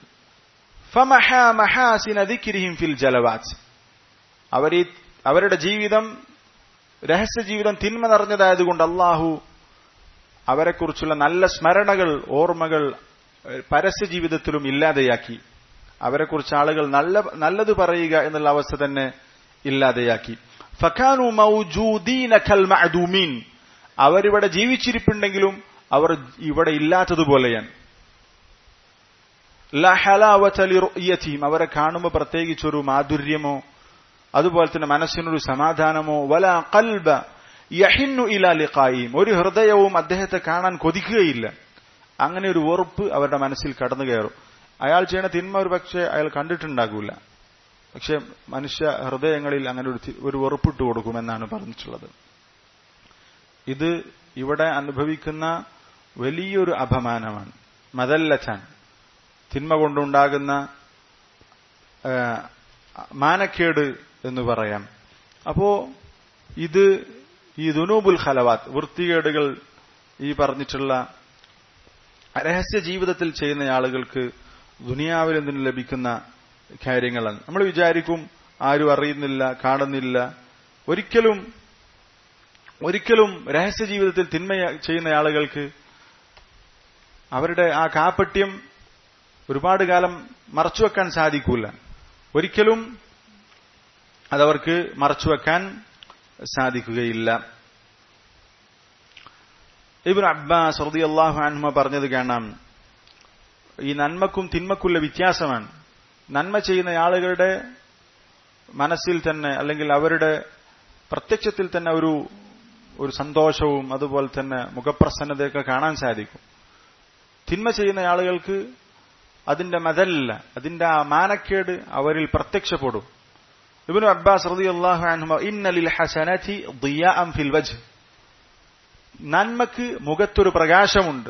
ഫിൽ ജലവാസ് അവർ അവരുടെ ജീവിതം രഹസ്യ ജീവിതം തിന്മ നിറഞ്ഞതായതുകൊണ്ട് അള്ളാഹു അവരെക്കുറിച്ചുള്ള നല്ല സ്മരണകൾ ഓർമ്മകൾ പരസ്യ ജീവിതത്തിലും ഇല്ലാതെയാക്കി അവരെക്കുറിച്ച് ആളുകൾ നല്ല നല്ലത് പറയുക എന്നുള്ള അവസ്ഥ തന്നെ ഇല്ലാതെയാക്കി ഫഖാനു മൗജൂദീന കൽ മഅദൂമീൻ അവരിവിടെ ജീവിച്ചിരിപ്പുണ്ടെങ്കിലും അവർ ഇവിടെ ഇല്ലാത്തതുപോലെയാണ് ലഹലാവതലിറുയതീം അവരെ കാണുമ്പോൾ പ്രത്യേകിച്ചൊരു മാധുര്യമോ അതുപോലെ തന്നെ മനസ്സിനൊരു സമാധാനമോ വല കൽബ യഹിന്നു ഇലാ ലിഖായിം ഒരു ഹൃദയവും അദ്ദേഹത്തെ കാണാൻ കൊതിക്കുകയില്ല അങ്ങനെ ഒരു വെറുപ്പ് അവരുടെ മനസ്സിൽ കടന്നു കയറും അയാൾ ചെയ്യുന്ന തിന്മ ഒരു പക്ഷേ അയാൾ കണ്ടിട്ടുണ്ടാകൂല പക്ഷെ മനുഷ്യ ഹൃദയങ്ങളിൽ അങ്ങനെ ഒരു ഒരു വെറുപ്പിട്ട് കൊടുക്കുമെന്നാണ് പറഞ്ഞിട്ടുള്ളത് ഇത് ഇവിടെ അനുഭവിക്കുന്ന വലിയൊരു അപമാനമാണ് മതല്ലച്ചാൻ തിന്മ കൊണ്ടുണ്ടാകുന്ന മാനക്കേട് എന്ന് പറയാം അപ്പോ ഇത് ഈ ദുനൂബുൽ ഖലവാത്ത് വൃത്തികേടുകൾ ഈ പറഞ്ഞിട്ടുള്ള രഹസ്യ ജീവിതത്തിൽ ചെയ്യുന്ന ആളുകൾക്ക് ദുനിയാവിൽ നിന്ന് ലഭിക്കുന്ന കാര്യങ്ങളാണ് നമ്മൾ വിചാരിക്കും ആരും അറിയുന്നില്ല കാണുന്നില്ല ഒരിക്കലും ഒരിക്കലും രഹസ്യ ജീവിതത്തിൽ തിന്മ ചെയ്യുന്ന ആളുകൾക്ക് അവരുടെ ആ കാപ്പട്യം ഒരുപാട് കാലം മറച്ചുവെക്കാൻ സാധിക്കൂല ഒരിക്കലും അതവർക്ക് മറച്ചുവെക്കാൻ സാധിക്കുകയില്ല ഇബിൻ അബ്ബാസ് റളിയല്ലാഹു അൻഹു പറഞ്ഞത് കാണാം ഈ നന്മക്കും തിന്മക്കുള്ള വ്യത്യാസമാണ് നന്മ ചെയ്യുന്ന ആളുകളുടെ മനസ്സിൽ തന്നെ അല്ലെങ്കിൽ അവരുടെ പ്രത്യക്ഷത്തിൽ തന്നെ ഒരു ഒരു സന്തോഷവും അതുപോലെ തന്നെ മുഖപ്രസന്നതയൊക്കെ കാണാൻ സാധിക്കും തിന്മ ചെയ്യുന്ന ആളുകൾക്ക് അതിന്റെ മതല്ല അതിന്റെ ആ മാനക്കേട് അവരിൽ പ്രത്യക്ഷപ്പെടും ഇബ്നു അബ്ബാസ് റളിയല്ലാഹു അൻഹു ഇന്നലിൽ ഹസനതി ദിയാഅൻ ഫിൽ വജ്ഹ് നന്മക്ക് മുഖത്തൊരു പ്രകാശമുണ്ട്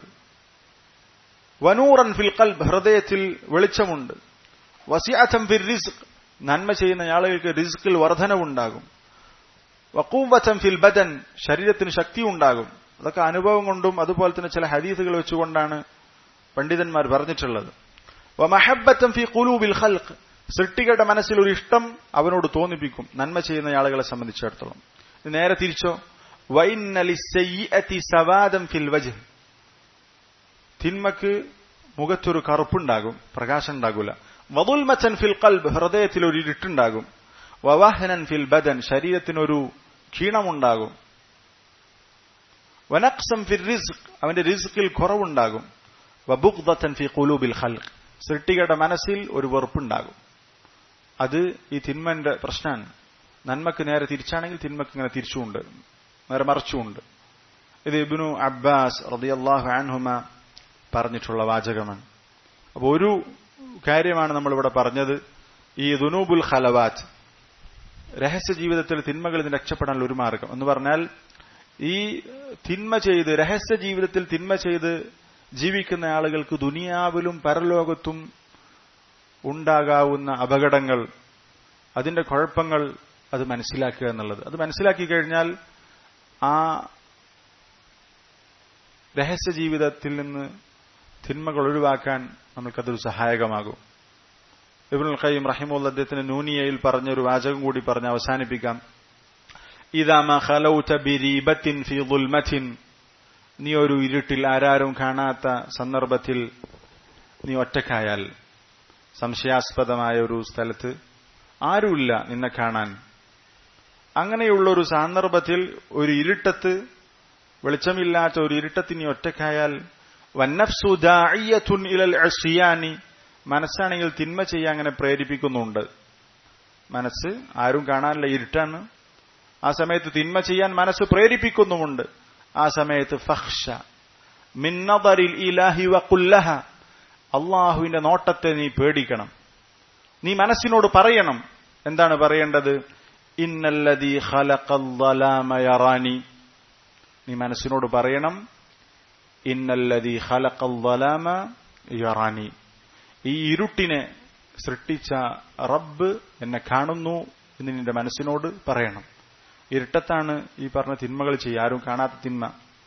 വനൂറൻ ഫിൽ ഖൽബ് ഹൃദയത്തിൽ വെളിച്ചമുണ്ട് വസിഅതൻ ഫിൽ റിസ്ക് നന്മ ചെയ്യുന്ന ആളുകൾക്ക് റിസ്കിൽ വർധനവുണ്ടാകും വക്കൂവത്തൻ ഫിൽ ബദൻ ശരീരത്തിന് ശക്തി ഉണ്ടാകും അതൊക്കെ അനുഭവം കൊണ്ടും അതുപോലെ തന്നെ ചില ഹദീസുകൾ വെച്ചുകൊണ്ടാണ് പണ്ഡിതന്മാർ പറഞ്ഞിട്ടുള്ളത് വമഹബത്തൻ ഫി ഖുലൂബിൽ ഖൽഖ് സൃഷ്ടികളുടെ മനസ്സിൽ ഒരു ഇഷ്ടം അവനോട് തോന്നിപ്പിക്കും നന്മ ചെയ്യുന്ന ആളുകളെ സംബന്ധിച്ചിടത്തോളം നേരെ തിരിച്ചോ വൈന്നലി സവാദം ഫിൽ വജ് തിന്മക്ക് മുഖത്തൊരു കറുപ്പുണ്ടാകും പ്രകാശം ഉണ്ടാകൂല വതുൽമച്ചൻ ഫിൽ കൽബ് ഹൃദയത്തിൽ ഒരു ഇരുട്ടുണ്ടാകും വവാഹനൻ ഫിൽ ബദൻ ശരീരത്തിനൊരു ക്ഷീണമുണ്ടാകും വനക്സം ഫിൽ റിസ്ക് അവന്റെ റിസ്കിൽ കുറവുണ്ടാകും വബുഗ്ദത്തൻ ഫി ഖുലൂബിൽ ഖൽഖ് സൃഷ്ടികളുടെ മനസ്സിൽ ഒരു വെറുപ്പുണ്ടാകും അത് ഈ തിന്മന്റെ പ്രശ്നമാണ് നന്മക്ക് നേരെ തിരിച്ചാണെങ്കിൽ തിന്മക്ക് ഇങ്ങനെ തിരിച്ചുണ്ട് നേരെ മറിച്ചുണ്ട് ഇത് ഇബ്നു അബ്ബാസ് റളിയല്ലാഹു അൻഹുമ പറഞ്ഞിട്ടുള്ള വാചകമാണ് അപ്പോൾ ഒരു കാര്യമാണ് നമ്മളിവിടെ പറഞ്ഞത് ഈ ദുനൂബുൽ ഖലവാത്ത് രഹസ്യ ജീവിതത്തിൽ തിന്മകളിൽ നിന്ന് രക്ഷപ്പെടാനുള്ള ഒരു മാർഗം എന്ന് പറഞ്ഞാൽ ഈ തിന്മ ചെയ്ത് രഹസ്യ ജീവിതത്തിൽ തിന്മ ചെയ്ത് ജീവിക്കുന്ന ആളുകൾക്ക് ദുനിയാവിലും പരലോകത്തും ഉണ്ടാകാവുന്ന അപകടങ്ങൾ അതിന്റെ കുഴപ്പങ്ങൾ അത് മനസ്സിലാക്കുക എന്നുള്ളത് അത് മനസ്സിലാക്കി കഴിഞ്ഞാൽ ആ രഹസ്യ ജീവിതത്തിൽ നിന്ന് തിന്മകൾ ഒഴിവാക്കാൻ നമുക്കതൊരു സഹായകമാകും ഇബ്നുൽ ഖയ്യിം റഹിമുള്ള അദ്ദേഹത്തിന് നൂനിയയിൽ പറഞ്ഞൊരു വാചകം കൂടി പറഞ്ഞ് അവസാനിപ്പിക്കാം ഇതാമ ഖലൗത ബിരീബത്തിൻ ഫി ദുൽമത്തിൻ നീ ഒരു ഇരുട്ടിൽ ആരാരും കാണാത്ത സന്ദർഭത്തിൽ നീ ഒറ്റക്കായാൽ സംശയാസ്പദമായ ഒരു സ്ഥലത്ത് ആരുമില്ല നിന്നെ കാണാൻ അങ്ങനെയുള്ള ഒരു സന്ദർഭത്തിൽ ഒരു ഇരുട്ടത്ത് വെളിച്ചമില്ലാത്ത ഒരു ഇരുട്ടത്ത് നീ ഒറ്റക്കായാൽ വന്നഫ്സു ദാഇയത്തുൻ ഇലൽ അസിയാനി മനസ്സാണെങ്കിൽ തിന്മ ചെയ്യാൻ അങ്ങനെ പ്രേരിപ്പിക്കുന്നുണ്ട് മനസ്സ് ആരും കാണാനില്ല ഇരുട്ടാണ് ആ സമയത്ത് തിന്മ ചെയ്യാൻ മനസ്സ് പ്രേരിപ്പിക്കുന്നുമുണ്ട് ആ സമയത്ത് ഫഹ്ഷ മിന്നദറിൽ ഇലാഹി വക്കുല്ലഹ അള്ളാഹുവിന്റെ നോട്ടത്തെ നീ പേടിക്കണം നീ മനസ്സിനോട് പറയണം എന്താണ് പറയേണ്ടത് ഇന്നല്ലതി ഖലഖല്ലലാമയറാനി നീ മനസ്സിനോട് പറയണം ഇന്നല്ലതി ഖലഖല്ലലാമ യറാനി ഈ ഇരുട്ടിനെ സൃഷ്ടിച്ച റബ്ബ് എന്നെ കാണുന്നു എന്ന് നിന്റെ മനസ്സിനോട് പറയണം ഇരുട്ടത്താണ് ഈ പറഞ്ഞ തിന്മകൾ ചെയ്യുക ആരും കാണാത്ത തിന്മ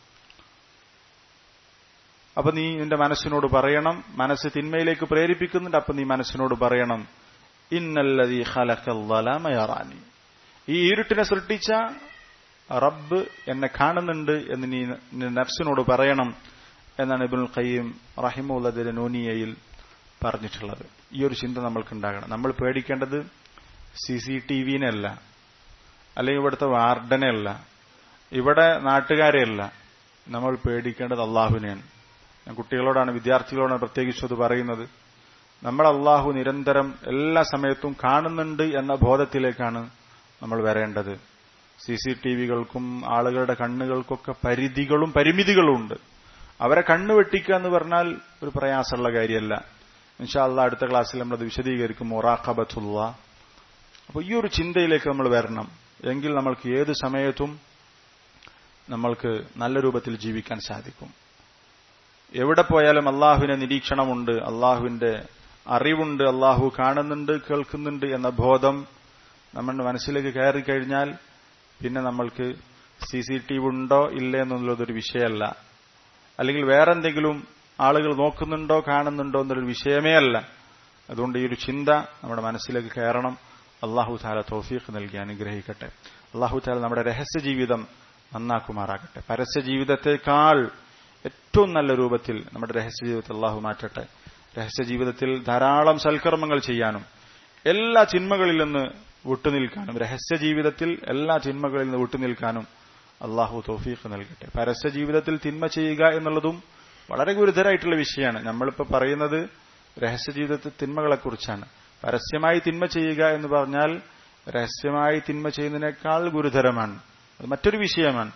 അപ്പൊ നീ നിന്റെ മനസ്സിനോട് പറയണം മനസ്സ് തിന്മയിലേക്ക് പ്രേരിപ്പിക്കുന്നുണ്ട് അപ്പൊ നീ മനസ്സിനോട് പറയണം ഇന്നല്ലതി ഖലഖല്ലലാമയറാനി ഈ ഇരുട്ടിനെ സൃഷ്ടിച്ച റബ്ബ് എന്നെ കാണുന്നുണ്ട് എന്ന് നീ നഫ്സിനോട് പറയണം എന്നാണ് ഇബുൽ ഖയ്യം റഹിമുള്ളതിന്റെ നൂനിയയിൽ പറഞ്ഞിട്ടുള്ളത് ഈ ഒരു ചിന്ത നമ്മൾക്ക് ഉണ്ടാകണം നമ്മൾ പേടിക്കേണ്ടത് സി സി ടി വിനല്ല അല്ലെങ്കിൽ ഇവിടുത്തെ വാർഡനെയല്ല ഇവിടെ നാട്ടുകാരെയല്ല നമ്മൾ പേടിക്കേണ്ടത് അള്ളാഹുവിനെയാണ് ഞാൻ കുട്ടികളോടാണ് വിദ്യാർത്ഥികളോടാണ് പ്രത്യേകിച്ചും അത് പറയുന്നത് നമ്മൾ അള്ളാഹു നിരന്തരം എല്ലാ സമയത്തും കാണുന്നുണ്ട് എന്ന ബോധത്തിലേക്കാണ് നമ്മൾ വരേണ്ടത് സി സി ടി വികൾക്കും ആളുകളുടെ കണ്ണുകൾക്കൊക്കെ പരിധികളും പരിമിതികളും ഉണ്ട് അവരെ കണ്ണു വെട്ടിക്കുക എന്ന് പറഞ്ഞാൽ ഒരു പ്രയാസമുള്ള കാര്യമല്ല ഇൻഷാ അള്ളാഹ് അടുത്ത ക്ലാസ്സിൽ നമ്മളത് വിശദീകരിക്കും മൊറാഖബത്തുള്ള അപ്പോൾ ഈ ഒരു ചിന്തയിലേക്ക് നമ്മൾ വരണം എങ്കിൽ നമ്മൾക്ക് ഏത് സമയത്തും നമ്മൾക്ക് നല്ല രൂപത്തിൽ ജീവിക്കാൻ സാധിക്കും എവിടെ പോയാലും അള്ളാഹുവിന്റെ നിരീക്ഷണമുണ്ട് അള്ളാഹുവിന്റെ അറിവുണ്ട് അള്ളാഹു കാണുന്നുണ്ട് കേൾക്കുന്നുണ്ട് എന്ന ബോധം നമ്മുടെ മനസ്സിലേക്ക് കയറി കഴിഞ്ഞാൽ പിന്നെ നമ്മൾക്ക് സി സി ടി വി ഉണ്ടോ ഇല്ലേ എന്നുള്ളതൊരു വിഷയമല്ല അല്ലെങ്കിൽ വേറെന്തെങ്കിലും ആളുകൾ നോക്കുന്നുണ്ടോ കാണുന്നുണ്ടോ എന്നൊരു വിഷയമേ അല്ല അതുകൊണ്ട് ഈ ഒരു ചിന്ത നമ്മുടെ മനസ്സിലേക്ക് കയറണം അള്ളാഹു താല തോഫീഖ് നൽകി അനുഗ്രഹിക്കട്ടെ അള്ളാഹു താല നമ്മുടെ രഹസ്യ ജീവിതം നന്നാക്കുമാറാകട്ടെ പരസ്യ ജീവിതത്തെക്കാൾ ഏറ്റവും നല്ല രൂപത്തിൽ നമ്മുടെ രഹസ്യ ജീവിതത്തിൽ അള്ളാഹു മാറ്റട്ടെ രഹസ്യ ജീവിതത്തിൽ ധാരാളം സൽക്കർമ്മങ്ങൾ ചെയ്യാനും എല്ലാ ചിന്മകളിൽ നിന്ന് വിട്ടുനിൽക്കാനും രഹസ്യ ജീവിതത്തിൽ എല്ലാ ചിന്മകളിൽ നിന്ന് വിട്ടുനിൽക്കാനും അള്ളാഹു തോഫീഖ് നൽകട്ടെ പരസ്യ ജീവിതത്തിൽ തിന്മ ചെയ്യുക എന്നുള്ളതും വളരെ ഗുരുതരമായിട്ടുള്ള വിഷയമാണ് നമ്മളിപ്പോൾ പറയുന്നത് രഹസ്യ ജീവിതത്തിൽ തിന്മകളെക്കുറിച്ചാണ് പരസ്യമായി തിന്മ ചെയ്യുക എന്ന് പറഞ്ഞാൽ രഹസ്യമായി തിന്മ ചെയ്യുന്നതിനേക്കാൾ ഗുരുതരമാണ് അത് മറ്റൊരു വിഷയമാണ്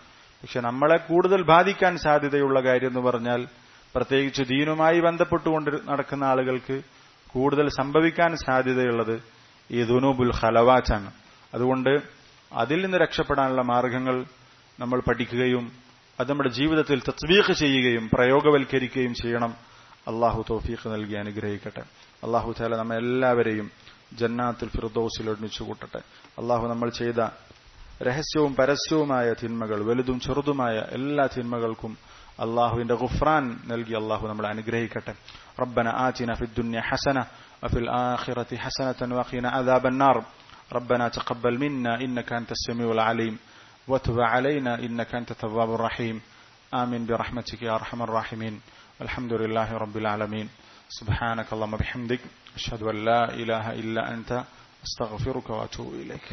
പക്ഷെ നമ്മളെ കൂടുതൽ ബാധിക്കാൻ സാധ്യതയുള്ള കാര്യം എന്ന് പറഞ്ഞാൽ പ്രത്യേകിച്ച് ദീനുമായി ബന്ധപ്പെട്ടുകൊണ്ട് നടക്കുന്ന ആളുകൾക്ക് കൂടുതൽ സംഭവിക്കാൻ സാധ്യതയുള്ളത് ഈ ദുനൂബുൽ ഖലവാച്ചാണ് അതുകൊണ്ട് അതിൽ നിന്ന് രക്ഷപ്പെടാനുള്ള മാർഗങ്ങൾ നമ്മൾ പഠിക്കുകയും അത് നമ്മുടെ ജീവിതത്തിൽ തത്വീഖ് ചെയ്യുകയും പ്രയോഗവൽക്കരിക്കുകയും ചെയ്യണം അള്ളാഹു തൗഫീഖ് നൽകി അനുഗ്രഹിക്കട്ടെ അള്ളാഹു താല നമ്മെ എല്ലാവരെയും ജന്നാത്തുൽ ഫിർദൌസിൽ ഒന്നിച്ചു കൂട്ടട്ടെ അള്ളാഹു നമ്മൾ ചെയ്ത രഹസ്യവും പരസ്യവുമായ തിന്മകൾ വലുതും ചെറുതുമായ എല്ലാ തിന്മകൾക്കും അള്ളാഹുവിന്റെ ഗുഫ്രാൻ നൽകി അള്ളാഹു നമ്മളെ അനുഗ്രഹിക്കട്ടെ ربنا آتنا في الدنيا حسنة وفي الآخرة حسنة وقنا عذاب النار ربنا تقبل منا إنك أنت السميع العليم وتب علينا إنك أنت التواب الرحيم آمين برحمتك يا أرحم الراحمين الحمد لله رب العالمين سبحانك اللهم بحمدك أشهد أن لا إله إلا أنت أستغفرك وأتوب إليك